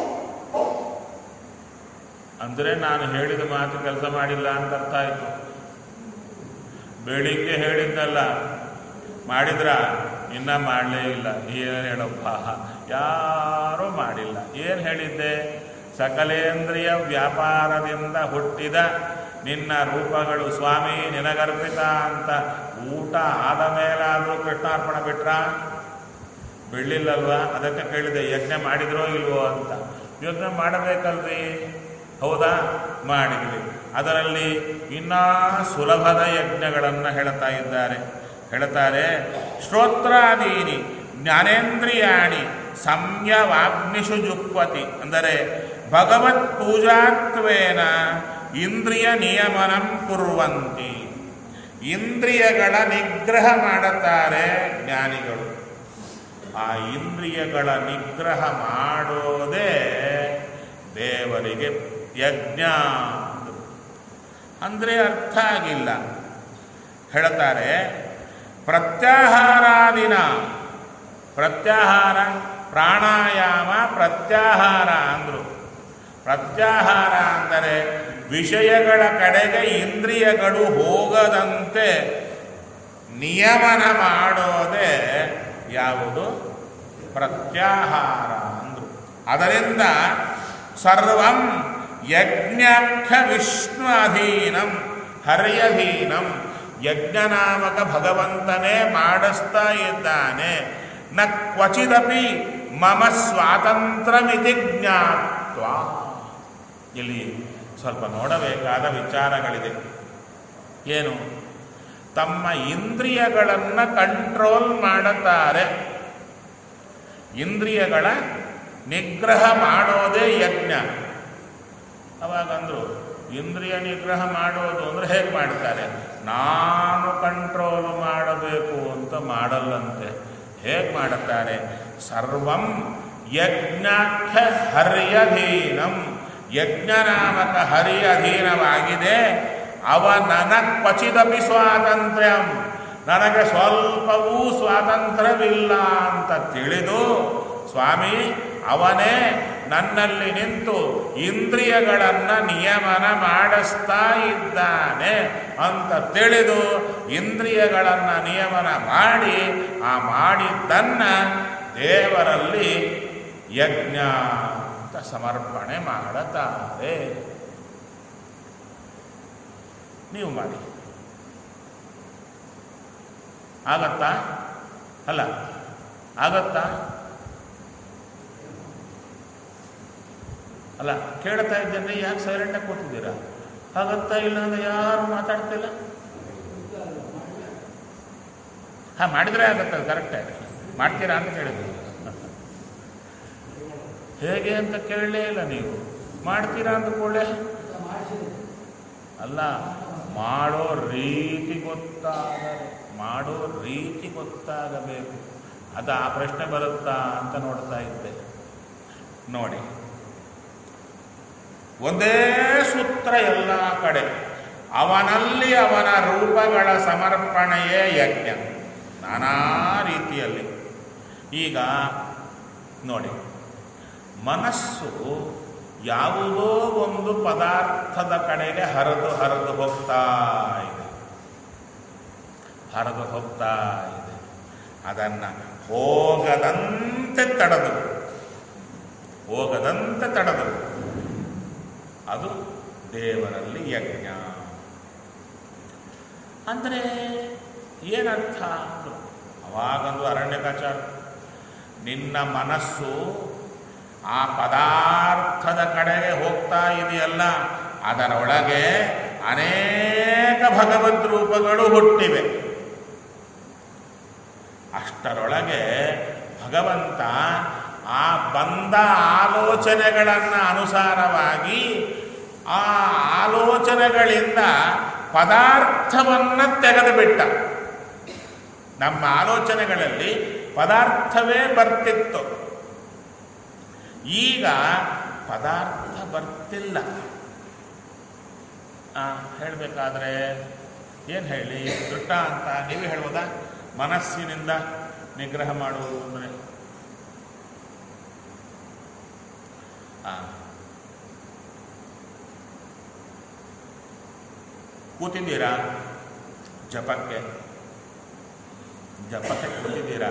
ಅಂದರೆ ನಾನು ಹೇಳಿದ ಮಾತು ಕೆಲಸ ಮಾಡಿಲ್ಲ ಅಂತ ಅರ್ಥ ಆಯಿತು ಬೆಳಿಗ್ಗೆ ಹೇಳಿದ್ದಲ್ಲ ಮಾಡಿದ್ರ ಇನ್ನ ಮಾಡಲೇ ಇಲ್ಲ ಏನು ಹೇಳಪ್ಪ ಯಾರೂ ಮಾಡಿಲ್ಲ ಏನು ಹೇಳಿದ್ದೆ ಸಕಲೇಂದ್ರಿಯ ವ್ಯಾಪಾರದಿಂದ ಹುಟ್ಟಿದ ನಿನ್ನ ರೂಪಗಳು ಸ್ವಾಮಿ ನಿನಗರ್ಪಿತ ಅಂತ ಊಟ ಆದ ಮೇಲಾದರೂ ಕೃಷ್ಣಾರ್ಪಣ ಬಿಟ್ರ ಬೆಳ್ಳಿಲ್ಲಲ್ವಾ ಅದಕ್ಕೆ ಕೇಳಿದೆ ಯಜ್ಞ ಮಾಡಿದ್ರೋ ಇಲ್ವೋ ಅಂತ ಯಜ್ಞ ಮಾಡಬೇಕಲ್ರಿ ಹೌದಾ ಮಾಡಿದ್ವಿ ಅದರಲ್ಲಿ ಇನ್ನೂ ಸುಲಭದ ಯಜ್ಞಗಳನ್ನು ಹೇಳ್ತಾ ಇದ್ದಾರೆ ಹೇಳ್ತಾರೆ ಶ್ರೋತ್ರಾದೀನಿ ಜ್ಞಾನೇಂದ್ರಿಯಾಣಿ ಸಂಯವಾಗ್ನಿಷು ಜುಕ್ವತಿ ಅಂದರೆ ಭಗವತ್ ಪೂಜಾತ್ವೇನ ಇಂದ್ರಿಯ ನಿಯಮನಂ ಕುರುವಂತಿ ಇಂದ್ರಿಯಗಳ ನಿಗ್ರಹ ಮಾಡುತ್ತಾರೆ ಜ್ಞಾನಿಗಳು ಆ ಇಂದ್ರಿಯಗಳ ನಿಗ್ರಹ ಮಾಡೋದೇ ದೇವರಿಗೆ ಯಜ್ಞ ಅಂದರೆ ಅರ್ಥ ಆಗಿಲ್ಲ ಹೇಳ್ತಾರೆ ಪ್ರತ್ಯಾಹಾರಾದಿನ ಪ್ರತ್ಯಾಹಾರ ಪ್ರಾಣಾಯಾಮ ಪ್ರತ್ಯಾಹಾರ ಅಂದರು ಪ್ರತ್ಯಾಹಾರ ಅಂದರೆ ವಿಷಯಗಳ ಕಡೆಗೆ ಇಂದ್ರಿಯಗಳು ಹೋಗದಂತೆ ನಿಯಮನ ಮಾಡೋದೇ ಯಾವುದು ಪ್ರತ್ಯಾಹಾರ ಅಂದರು ಅದರಿಂದ ಸರ್ವಂ ಯಜ್ಞಾಖ್ಯ ವಿಷ್ಣು ಅಧೀನಂ ಹರ್ಯಧೀನಂ ಯಜ್ಞನಾಮಕ ಭಗವಂತನೇ ಮಾಡಿಸ್ತಾ ಇದ್ದಾನೆ ನ ಕ್ವಚಿದಪಿ ಮಮ ಸ್ವಾತಂತ್ರ್ಯಮಿತಿ ಜ್ಞಾತ್ವ ಇಲ್ಲಿ ಸ್ವಲ್ಪ ನೋಡಬೇಕಾದ ವಿಚಾರಗಳಿದೆ ಏನು ತಮ್ಮ ಇಂದ್ರಿಯಗಳನ್ನು ಕಂಟ್ರೋಲ್ ಮಾಡುತ್ತಾರೆ ಇಂದ್ರಿಯಗಳ ನಿಗ್ರಹ ಮಾಡೋದೇ ಯಜ್ಞ ಅವಾಗಂದ್ರು ಇಂದ್ರಿಯ ನಿಗ್ರಹ ಮಾಡೋದು ಅಂದರೆ ಹೇಗೆ ಮಾಡ್ತಾರೆ ನಾನು ಕಂಟ್ರೋಲ್ ಮಾಡಬೇಕು ಅಂತ ಮಾಡಲ್ಲಂತೆ ಹೇಗೆ ಮಾಡುತ್ತಾರೆ ಸರ್ವಂ ಯಜ್ಞಾಖ್ಯ ಹರ್ಯಧೀನಂ ಯಜ್ಞನಾಮಕ ಹರಿ ಅಧೀನವಾಗಿದೆ ಅವ ನನ ಕ್ವಚಿದಪಿ ಸ್ವಾತಂತ್ರ್ಯಂ ನನಗೆ ಸ್ವಲ್ಪವೂ ಸ್ವಾತಂತ್ರ್ಯವಿಲ್ಲ ಅಂತ ತಿಳಿದು ಸ್ವಾಮಿ ಅವನೇ ನನ್ನಲ್ಲಿ ನಿಂತು ಇಂದ್ರಿಯಗಳನ್ನು ನಿಯಮನ ಮಾಡಿಸ್ತಾ ಇದ್ದಾನೆ ಅಂತ ತಿಳಿದು ಇಂದ್ರಿಯಗಳನ್ನು ನಿಯಮನ ಮಾಡಿ ಆ ಮಾಡಿದ್ದನ್ನ ದೇವರಲ್ಲಿ ಯಜ್ಞ ಅಂತ ಸಮರ್ಪಣೆ ಮಾಡುತ್ತಾರೆ ನೀವು ಮಾಡಿ ಆಗತ್ತಾ ಅಲ್ಲ ಆಗತ್ತಾ ಅಲ್ಲ ಕೇಳ್ತಾ ಇದ್ದೇನೆ ಯಾಕೆ ಸೈಲೆಂಟಾಗಿ ಕೂತಿದ್ದೀರಾ ಆಗತ್ತಾ ಇಲ್ಲ ಅಂದ್ರೆ ಯಾರು ಮಾತಾಡ್ತಿಲ್ಲ ಹಾ ಮಾಡಿದ್ರೆ ಆಗತ್ತೆ ಕರೆಕ್ಟೇ ಮಾಡ್ತೀರಾ ಅಂತ ಕೇಳಿದ್ರು ಹೇಗೆ ಅಂತ ಕೇಳಲೇ ಇಲ್ಲ ನೀವು ಮಾಡ್ತೀರಾ ಅಂತ ಕೂಡಲೇ ಅಲ್ಲ ಮಾಡೋ ರೀತಿ ಗೊತ್ತಾಗದೆ ಮಾಡೋ ರೀತಿ ಗೊತ್ತಾಗಬೇಕು ಅದು ಆ ಪ್ರಶ್ನೆ ಬರುತ್ತಾ ಅಂತ ನೋಡ್ತಾ ಇದ್ದೆ ನೋಡಿ ಒಂದೇ ಸೂತ್ರ ಎಲ್ಲ ಕಡೆ ಅವನಲ್ಲಿ ಅವನ ರೂಪಗಳ ಸಮರ್ಪಣೆಯೇ ಯಜ್ಞ ನಾನಾ ರೀತಿಯಲ್ಲಿ ಈಗ ನೋಡಿ ಮನಸ್ಸು ಯಾವುದೋ ಒಂದು ಪದಾರ್ಥದ ಕಡೆಗೆ ಹರಿದು ಹರಿದು ಹೋಗ್ತಾ ಇದೆ ಹರಿದು ಹೋಗ್ತಾ ಇದೆ ಅದನ್ನು ಹೋಗದಂತೆ ತಡೆದು ಹೋಗದಂತೆ ತಡೆದು ಅದು ದೇವರಲ್ಲಿ ಯಜ್ಞ ಅಂದರೆ ಏನರ್ಥ ಅಂದ್ರು ಅವಾಗಂದು ಅರಣ್ಯಕಾಚಾರ ನಿನ್ನ ಮನಸ್ಸು ಆ ಪದಾರ್ಥದ ಕಡೆಗೆ ಹೋಗ್ತಾ ಇದೆಯಲ್ಲ ಅದರೊಳಗೆ ಅನೇಕ ಭಗವದ್ ರೂಪಗಳು ಹುಟ್ಟಿವೆ ಅಷ್ಟರೊಳಗೆ ಭಗವಂತ ಆ ಬಂದ ಆಲೋಚನೆಗಳನ್ನು ಅನುಸಾರವಾಗಿ ಆ ಆಲೋಚನೆಗಳಿಂದ ಪದಾರ್ಥವನ್ನು ತೆಗೆದುಬಿಟ್ಟ ನಮ್ಮ ಆಲೋಚನೆಗಳಲ್ಲಿ ಪದಾರ್ಥವೇ ಬರ್ತಿತ್ತು ಈಗ ಪದಾರ್ಥ ಬರ್ತಿಲ್ಲ ಹೇಳಬೇಕಾದ್ರೆ ಏನು ಹೇಳಿ ದೃಷ್ಟ ಅಂತ ನೀವೇ ಹೇಳ್ಬೋದಾ ಮನಸ್ಸಿನಿಂದ ನಿಗ್ರಹ ಮಾಡುವುದು ಅಂದರೆ ಕೂತಿದ್ದೀರಾ ಜಪಕ್ಕೆ ಜಪಕ್ಕೆ ಕೂತಿದ್ದೀರಾ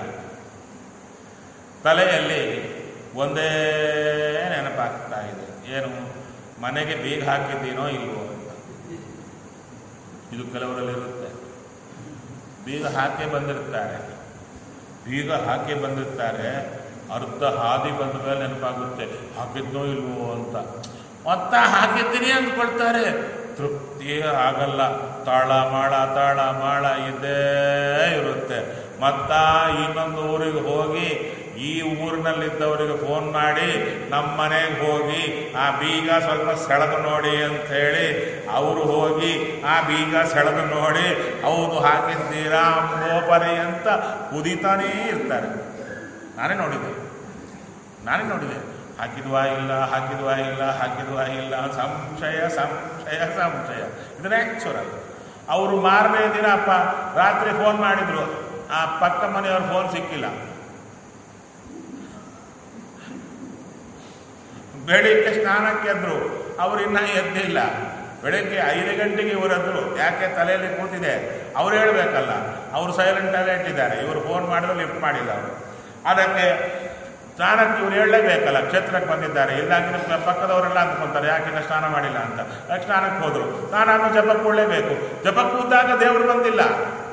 ತಲೆಯಲ್ಲಿ ಒಂದೇ ನೆನಪಾಗ್ತಾ ಇದೆ ಏನು ಮನೆಗೆ ಬೀಗ ಹಾಕಿದ್ದೀನೋ ಇಲ್ವೋ ಅಂತ ಇದು ಕೆಲವರಲ್ಲಿರುತ್ತೆ ಬೀಗ ಹಾಕಿ ಬಂದಿರ್ತಾರೆ ಬೀಗ ಹಾಕಿ ಬಂದಿರ್ತಾರೆ ಅರ್ಧ ಹಾದಿ ಬಂದ ಮೇಲೆ ನೆನಪಾಗುತ್ತೆ ಹಾಕಿದ್ನೋ ಇಲ್ವೋ ಅಂತ ಮತ್ತ ಹಾಕಿದ್ದೀನಿ ಅಂದ್ಕೊಳ್ತಾರೆ ತೃಪ್ತಿಯೇ ಆಗಲ್ಲ ತಾಳ ಮಾಳ ತಾಳ ಮಾಳ ಇದ್ದೇ ಇರುತ್ತೆ ಮತ್ತ ಇನ್ನೊಂದು ಊರಿಗೆ ಹೋಗಿ ಈ ಊರಿನಲ್ಲಿದ್ದವರಿಗೆ ಫೋನ್ ಮಾಡಿ ನಮ್ಮ ಮನೆಗೆ ಹೋಗಿ ಆ ಬೀಗ ಸ್ವಲ್ಪ ಸೆಳೆದು ನೋಡಿ ಅಂತ ಹೇಳಿ ಅವರು ಹೋಗಿ ಆ ಬೀಗ ಸೆಳೆದು ನೋಡಿ ಹೌದು ಹಾಕಿದ್ದೀರಾ ಅಂಬೋಪರಿ ಅಂತ ಕುದಿತಾನೇ ಇರ್ತಾರೆ ನಾನೇ ನೋಡಿದೆ ನಾನೇ ನೋಡಿದೆ ಹಾಕಿದ್ವಾ ಇಲ್ಲ ಹಾಕಿದ್ವಾ ಇಲ್ಲ ಹಾಕಿದ್ವಾ ಇಲ್ಲ ಸಂಶಯ ಸಂಶಯ ಸಂಶಯ ಇದು ನ್ಯಾಚುರಲ್ ಅವರು ಮಾರನೇ ದಿನ ಅಪ್ಪ ರಾತ್ರಿ ಫೋನ್ ಮಾಡಿದ್ರು ಆ ಪಕ್ಕ ಮನೆಯವ್ರ ಫೋನ್ ಸಿಕ್ಕಿಲ್ಲ ಬೆಳಿಗ್ಗೆ ಸ್ನಾನಕ್ಕೆ ಎದ್ರು ಅವ್ರು ಇನ್ನ ಎದ್ದಿಲ್ಲ ಬೆಳಿಗ್ಗೆ ಐದು ಗಂಟೆಗೆ ಇವರೆದ್ರು ಯಾಕೆ ತಲೆಯಲ್ಲಿ ಕೂತಿದೆ ಅವ್ರು ಹೇಳ್ಬೇಕಲ್ಲ ಅವರು ಸೈಲೆಂಟಲ್ಲೇ ಇಟ್ಟಿದ್ದಾರೆ ಇವರು ಫೋನ್ ಮಾಡಿದ್ರು ಲಿಫ್ಟ್ ಮಾಡಿಲ್ಲ ಅವರು ಅದಕ್ಕೆ ಸ್ನಾನಕ್ಕೆ ಇವ್ರು ಹೇಳಲೇಬೇಕಲ್ಲ ಕ್ಷೇತ್ರಕ್ಕೆ ಬಂದಿದ್ದಾರೆ ಇಲ್ಲಾಂದ್ರೆ ಪಕ್ಕದವರೆಲ್ಲ ಅಂದ್ಕೊಂತಾರೆ ಯಾಕಿನ್ನ ಸ್ನಾನ ಮಾಡಿಲ್ಲ ಅಂತ ಯಾಕೆ ಸ್ನಾನಕ್ಕೆ ಹೋದ್ರು ನಾನು ಜಪಕ್ಕೆ ಕೊಡಲೇಬೇಕು ಜಪಕ್ಕೆ ಕೂತಾಗ ದೇವರು ಬಂದಿಲ್ಲ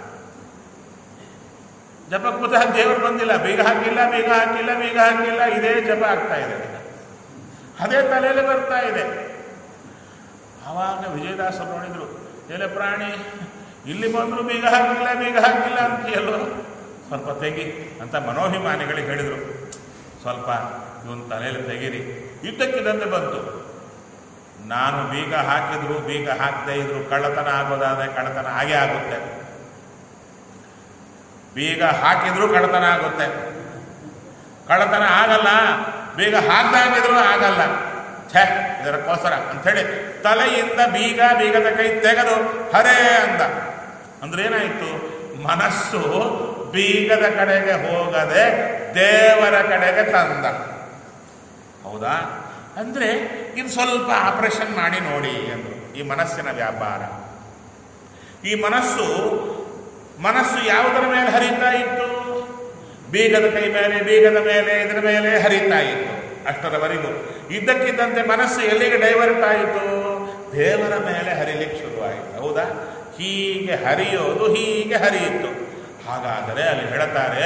ಜಪ ಕೂತಾಗ ದೇವರು ಬಂದಿಲ್ಲ ಬೀಗ ಹಾಕಿಲ್ಲ ಬೀಗ ಹಾಕಿಲ್ಲ ಬೀಗ ಹಾಕಿಲ್ಲ ಇದೇ ಜಪ ಆಗ್ತಾ ಇದೆ ಅದೇ ತಲೆಯಲ್ಲಿ ಬರ್ತಾ ಇದೆ ಆವಾಗ ವಿಜಯದಾಸರು ನೋಡಿದ್ರು ಎಲೆ ಪ್ರಾಣಿ ಇಲ್ಲಿ ಬಂದ್ರು ಬೀಗ ಹಾಕಿಲ್ಲ ಬೀಗ ಹಾಕಿಲ್ಲ ಅಂತೀಯಲ್ವ ಸ್ವಲ್ಪ ತೆಗಿ ಅಂತ ಮನೋಭಿಮಾನಿಗಳಿಗೆ ಹೇಳಿದರು ಸ್ವಲ್ಪ ಇವನ್ ತಲೆಯಲ್ಲಿ ತೆಗೀರಿ ಇದ್ದಕ್ಕಿದ್ದಂತೆ ಬಂತು ನಾನು ಬೀಗ ಹಾಕಿದ್ರು ಬೀಗ ಹಾಕದೇ ಇದ್ರು ಕಳ್ಳತನ ಆಗೋದಾದ್ರೆ ಕಳ್ಳತನ ಆಗೇ ಆಗುತ್ತೆ ಬೀಗ ಹಾಕಿದ್ರು ಕಳ್ಳತನ ಆಗುತ್ತೆ ಕಳ್ಳತನ ಆಗಲ್ಲ ಬೀಗ ಹಾಕ್ದಾಗಿದ್ರು ಆಗಲ್ಲ ಛೇ ಇದಕ್ಕೋಸ್ಕರ ಅಂಥೇಳಿ ತಲೆಯಿಂದ ಬೀಗ ಬೀಗದ ಕೈ ತೆಗೆದು ಹರೇ ಅಂದ ಅಂದ್ರೆ ಏನಾಯ್ತು ಮನಸ್ಸು ಬೀಗದ ಕಡೆಗೆ ಹೋಗದೆ ದೇವರ ಕಡೆಗೆ ತಂದ ಹೌದಾ ಅಂದ್ರೆ ಇದು ಸ್ವಲ್ಪ ಆಪರೇಷನ್ ಮಾಡಿ ನೋಡಿ ಅಂದ್ರು ಈ ಮನಸ್ಸಿನ ವ್ಯಾಪಾರ ಈ ಮನಸ್ಸು ಮನಸ್ಸು ಯಾವುದರ ಮೇಲೆ ಹರಿತಾ ಇತ್ತು ಬೀಗದ ಕೈ ಮೇಲೆ ಬೀಗದ ಮೇಲೆ ಇದರ ಮೇಲೆ ಹರಿತಾ ಇತ್ತು ಅಷ್ಟರವರೆಗೂ ಇದ್ದಕ್ಕಿದ್ದಂತೆ ಮನಸ್ಸು ಎಲ್ಲಿಗೆ ಡೈವರ್ಟ್ ಆಯಿತು ದೇವರ ಮೇಲೆ ಹರಿಲಿಕ್ಕೆ ಶುರುವಾಯಿತು ಹೌದಾ ಹೀಗೆ ಹರಿಯೋದು ಹೀಗೆ ಹರಿಯಿತು ಹಾಗಾದರೆ ಅಲ್ಲಿ ಹೇಳ್ತಾರೆ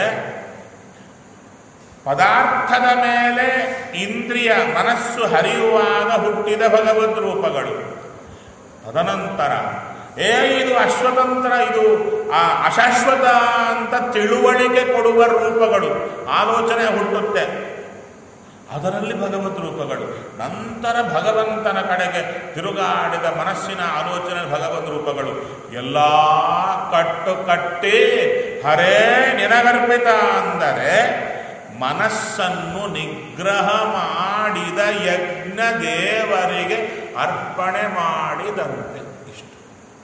ಪದಾರ್ಥದ ಮೇಲೆ ಇಂದ್ರಿಯ ಮನಸ್ಸು ಹರಿಯುವಾಗ ಹುಟ್ಟಿದ ಭಗವದ್ ರೂಪಗಳು ತದನಂತರ ಏ ಇದು ಅಶ್ವತಂತ್ರ ಇದು ಆ ಅಶಾಶ್ವತ ಅಂತ ತಿಳುವಳಿಕೆ ಕೊಡುವ ರೂಪಗಳು ಆಲೋಚನೆ ಹುಟ್ಟುತ್ತೆ ಅದರಲ್ಲಿ ಭಗವದ್ ರೂಪಗಳು ನಂತರ ಭಗವಂತನ ಕಡೆಗೆ ತಿರುಗಾಡಿದ ಮನಸ್ಸಿನ ಆಲೋಚನೆ ಭಗವದ್ ರೂಪಗಳು ಎಲ್ಲ ಕಟ್ಟು ಕಟ್ಟಿ ಹರೇ ನಿನಗರ್ಪಿತ ಅಂದರೆ ಮನಸ್ಸನ್ನು ನಿಗ್ರಹ ಮಾಡಿದ ಯಜ್ಞ ದೇವರಿಗೆ ಅರ್ಪಣೆ ಮಾಡಿದಂತೆ ಇಷ್ಟು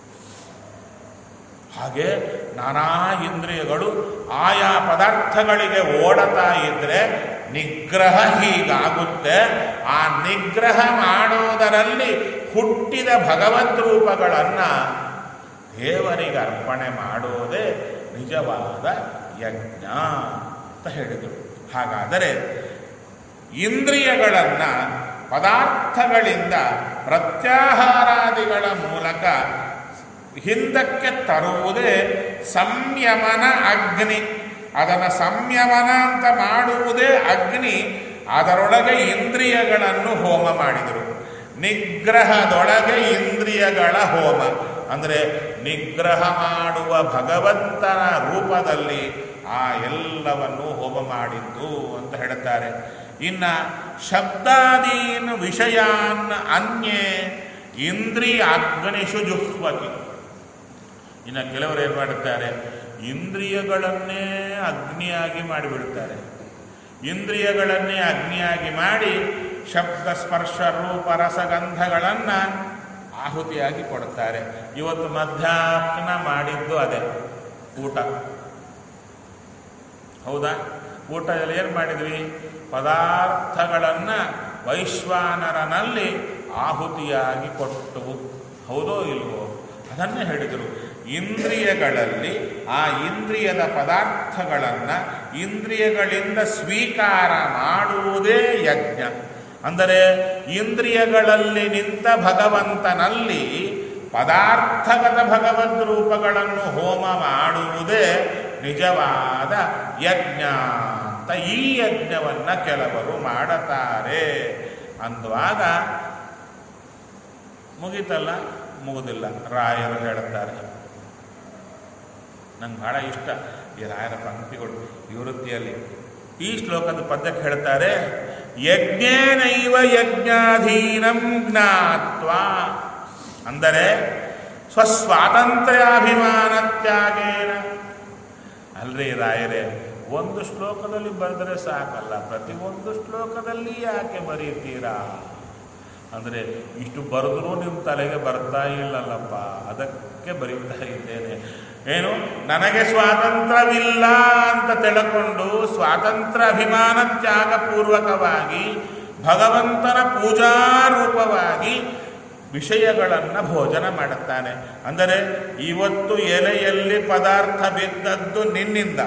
ಹಾಗೆ ನಾನಾ ಇಂದ್ರಿಯಗಳು ಆಯಾ ಪದಾರ್ಥಗಳಿಗೆ ಓಡತಾ ಇದ್ರೆ ನಿಗ್ರಹ ಹೀಗಾಗುತ್ತೆ ಆ ನಿಗ್ರಹ ಮಾಡೋದರಲ್ಲಿ ಹುಟ್ಟಿದ ಭಗವದ್ ರೂಪಗಳನ್ನು ದೇವರಿಗೆ ಅರ್ಪಣೆ ಮಾಡೋದೇ ನಿಜವಾದ ಯಜ್ಞ ಅಂತ ಹೇಳಿದರು ಹಾಗಾದರೆ ಇಂದ್ರಿಯಗಳನ್ನು ಪದಾರ್ಥಗಳಿಂದ ಪ್ರತ್ಯಾಹಾರಾದಿಗಳ ಮೂಲಕ ಹಿಂದಕ್ಕೆ ತರುವುದೇ ಸಂಯಮನ ಅಗ್ನಿ ಅದನ್ನು ಸಂಯಮನ ಅಂತ ಮಾಡುವುದೇ ಅಗ್ನಿ ಅದರೊಳಗೆ ಇಂದ್ರಿಯಗಳನ್ನು ಹೋಮ ಮಾಡಿದರು ನಿಗ್ರಹದೊಳಗೆ ಇಂದ್ರಿಯಗಳ ಹೋಮ ಅಂದರೆ ನಿಗ್ರಹ ಮಾಡುವ ಭಗವಂತನ ರೂಪದಲ್ಲಿ ಆ ಎಲ್ಲವನ್ನು ಹೋಮ ಮಾಡಿದ್ದು ಅಂತ ಹೇಳುತ್ತಾರೆ ಇನ್ನ ಶಬ್ದಾದೀನ್ ವಿಷಯಾನ್ ಅನ್ಯೇ ಇಂದ್ರಿಯ ಅಗ್ನಿಷು ಜುಹ್ವತಿ ಇನ್ನು ಕೆಲವರು ಏನು ಮಾಡುತ್ತಾರೆ ಇಂದ್ರಿಯಗಳನ್ನೇ ಅಗ್ನಿಯಾಗಿ ಮಾಡಿಬಿಡುತ್ತಾರೆ ಇಂದ್ರಿಯಗಳನ್ನೇ ಅಗ್ನಿಯಾಗಿ ಮಾಡಿ ಶಬ್ದ ಸ್ಪರ್ಶ ರೂಪ ರಸಗಂಧಗಳನ್ನು ಆಹುತಿಯಾಗಿ ಕೊಡುತ್ತಾರೆ ಇವತ್ತು ಮಧ್ಯಾಹ್ನ ಮಾಡಿದ್ದು ಅದೇ ಊಟ ಹೌದಾ ಊಟದಲ್ಲಿ ಏನು ಮಾಡಿದ್ವಿ ಪದಾರ್ಥಗಳನ್ನು ವೈಶ್ವಾನರನಲ್ಲಿ ಆಹುತಿಯಾಗಿ ಕೊಟ್ಟವು ಹೌದೋ ಇಲ್ವೋ ಅದನ್ನೇ ಹೇಳಿದರು ಇಂದ್ರಿಯಗಳಲ್ಲಿ ಆ ಇಂದ್ರಿಯದ ಪದಾರ್ಥಗಳನ್ನು ಇಂದ್ರಿಯಗಳಿಂದ ಸ್ವೀಕಾರ ಮಾಡುವುದೇ ಯಜ್ಞ ಅಂದರೆ ಇಂದ್ರಿಯಗಳಲ್ಲಿ ನಿಂತ ಭಗವಂತನಲ್ಲಿ ಪದಾರ್ಥಗತ ಭಗವದ್ ರೂಪಗಳನ್ನು ಹೋಮ ಮಾಡುವುದೇ ನಿಜವಾದ ಯಜ್ಞ ಅಂತ ಈ ಯಜ್ಞವನ್ನು ಕೆಲವರು ಮಾಡುತ್ತಾರೆ ಅಂದುವಾಗ ಮುಗಿತಲ್ಲ ಮುಗುದಿಲ್ಲ ರಾಯರು ಹೇಳುತ್ತಾರೆ ನಂಗೆ ಬಹಳ ಇಷ್ಟ ಈ ರಾಯರ ಪಂಕ್ತಿಗಳು ನಿವೃತ್ತಿಯಲ್ಲಿ ಈ ಶ್ಲೋಕದ ಪದ್ಯಕ್ಕೆ ಹೇಳ್ತಾರೆ ಯಜ್ಞೇನೈವ ಯಜ್ಞಾಧೀನಂ ಜ್ಞಾತ್ವ ಅಂದರೆ ಸ್ವಸ್ವಾತಂತ್ರ್ಯಾಭಿಮಾನ ತ್ಯಾಗೇನ ಅಲ್ರಿ ರಾಯರೇ ಒಂದು ಶ್ಲೋಕದಲ್ಲಿ ಬರೆದರೆ ಸಾಕಲ್ಲ ಪ್ರತಿ ಒಂದು ಶ್ಲೋಕದಲ್ಲಿ ಯಾಕೆ ಬರೀತೀರಾ ಅಂದರೆ ಇಷ್ಟು ಬರೆದ್ರೂ ನಿಮ್ಮ ತಲೆಗೆ ಬರ್ತಾ ಇಲ್ಲಲ್ಲಪ್ಪ ಅದಕ್ಕೆ ಬರೀತಾ ಇದ್ದೇನೆ ಏನು ನನಗೆ ಸ್ವಾತಂತ್ರ್ಯವಿಲ್ಲ ಅಂತ ತಿಳ್ಕೊಂಡು ಸ್ವಾತಂತ್ರ್ಯ ಅಭಿಮಾನ ತ್ಯಾಗಪೂರ್ವಕವಾಗಿ ಭಗವಂತನ ಪೂಜಾರೂಪವಾಗಿ ವಿಷಯಗಳನ್ನು ಭೋಜನ ಮಾಡುತ್ತಾನೆ ಅಂದರೆ ಇವತ್ತು ಎಲೆಯಲ್ಲಿ ಪದಾರ್ಥ ಬಿದ್ದದ್ದು ನಿನ್ನಿಂದ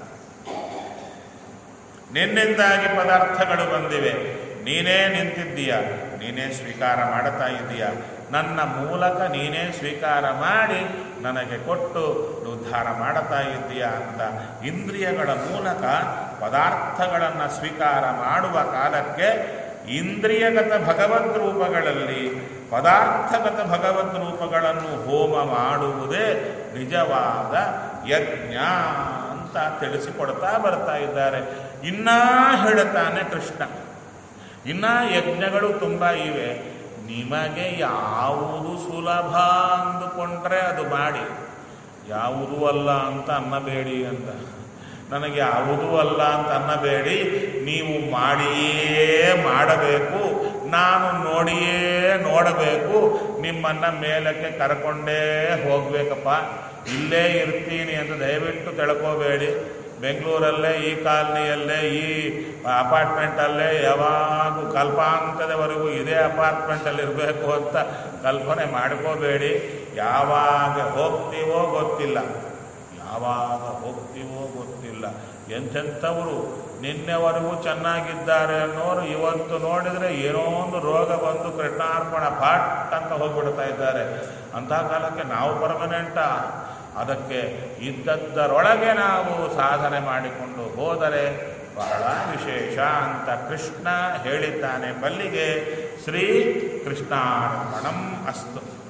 ನಿನ್ನಿಂದಾಗಿ ಪದಾರ್ಥಗಳು ಬಂದಿವೆ ನೀನೇ ನಿಂತಿದ್ದೀಯ ನೀನೇ ಸ್ವೀಕಾರ ಮಾಡುತ್ತಾ ಇದ್ದೀಯ ನನ್ನ ಮೂಲಕ ನೀನೇ ಸ್ವೀಕಾರ ಮಾಡಿ ನನಗೆ ಕೊಟ್ಟು ಉದ್ಧಾರ ಮಾಡುತ್ತಾ ಇದ್ದೀಯ ಅಂತ ಇಂದ್ರಿಯಗಳ ಮೂಲಕ ಪದಾರ್ಥಗಳನ್ನು ಸ್ವೀಕಾರ ಮಾಡುವ ಕಾಲಕ್ಕೆ ಇಂದ್ರಿಯಗತ ಭಗವದ್ ರೂಪಗಳಲ್ಲಿ ಪದಾರ್ಥಗತ ಭಗವದ್ ರೂಪಗಳನ್ನು ಹೋಮ ಮಾಡುವುದೇ ನಿಜವಾದ ಯಜ್ಞ ಅಂತ ತಿಳಿಸಿಕೊಡ್ತಾ ಬರ್ತಾ ಇದ್ದಾರೆ ಇನ್ನೂ ಹೇಳುತ್ತಾನೆ ಕೃಷ್ಣ ಇನ್ನ ಯಜ್ಞಗಳು ತುಂಬ ಇವೆ ನಿಮಗೆ ಯಾವುದು ಸುಲಭ ಅಂದುಕೊಂಡ್ರೆ ಅದು ಮಾಡಿ ಯಾವುದೂ ಅಲ್ಲ ಅಂತ ಅನ್ನಬೇಡಿ ಅಂತ ನನಗೆ ಯಾವುದೂ ಅಲ್ಲ ಅಂತ ಅನ್ನಬೇಡಿ ನೀವು ಮಾಡಿಯೇ ಮಾಡಬೇಕು ನಾನು ನೋಡಿಯೇ ನೋಡಬೇಕು ನಿಮ್ಮನ್ನು ಮೇಲಕ್ಕೆ ಕರ್ಕೊಂಡೇ ಹೋಗಬೇಕಪ್ಪ ಇಲ್ಲೇ ಇರ್ತೀನಿ ಅಂತ ದಯವಿಟ್ಟು ತಿಳ್ಕೋಬೇಡಿ ಬೆಂಗಳೂರಲ್ಲೇ ಈ ಕಾಲನಿಯಲ್ಲೇ ಈ ಅಪಾರ್ಟ್ಮೆಂಟಲ್ಲೇ ಯಾವಾಗ ಕಲ್ಪಾಂತದವರೆಗೂ ಇದೇ ಅಪಾರ್ಟ್ಮೆಂಟಲ್ಲಿ ಇರಬೇಕು ಅಂತ ಕಲ್ಪನೆ ಮಾಡ್ಕೋಬೇಡಿ ಯಾವಾಗ ಹೋಗ್ತೀವೋ ಗೊತ್ತಿಲ್ಲ ಯಾವಾಗ ಹೋಗ್ತೀವೋ ಗೊತ್ತಿಲ್ಲ ಎಂಥೆಂಥವರು ನಿನ್ನೆವರೆಗೂ ಚೆನ್ನಾಗಿದ್ದಾರೆ ಅನ್ನೋರು ಇವತ್ತು ನೋಡಿದರೆ ಏನೋ ಒಂದು ರೋಗ ಬಂದು ಕೃಷ್ಣಾರ್ಪಣ ಫಾಟ್ ಅಂತ ಹೋಗ್ಬಿಡ್ತಾ ಇದ್ದಾರೆ ಅಂಥ ಕಾಲಕ್ಕೆ ನಾವು ಪರ್ಮನೆಂಟ ಅದಕ್ಕೆ ಇದ್ದದ್ದರೊಳಗೆ ನಾವು ಸಾಧನೆ ಮಾಡಿಕೊಂಡು ಹೋದರೆ ಬಹಳ ವಿಶೇಷ ಅಂತ ಕೃಷ್ಣ ಹೇಳಿದ್ದಾನೆ ಬಲ್ಲಿಗೆ ಶ್ರೀ ಕೃಷ್ಣಾರ್ಪಣಂ ಅಸ್ತು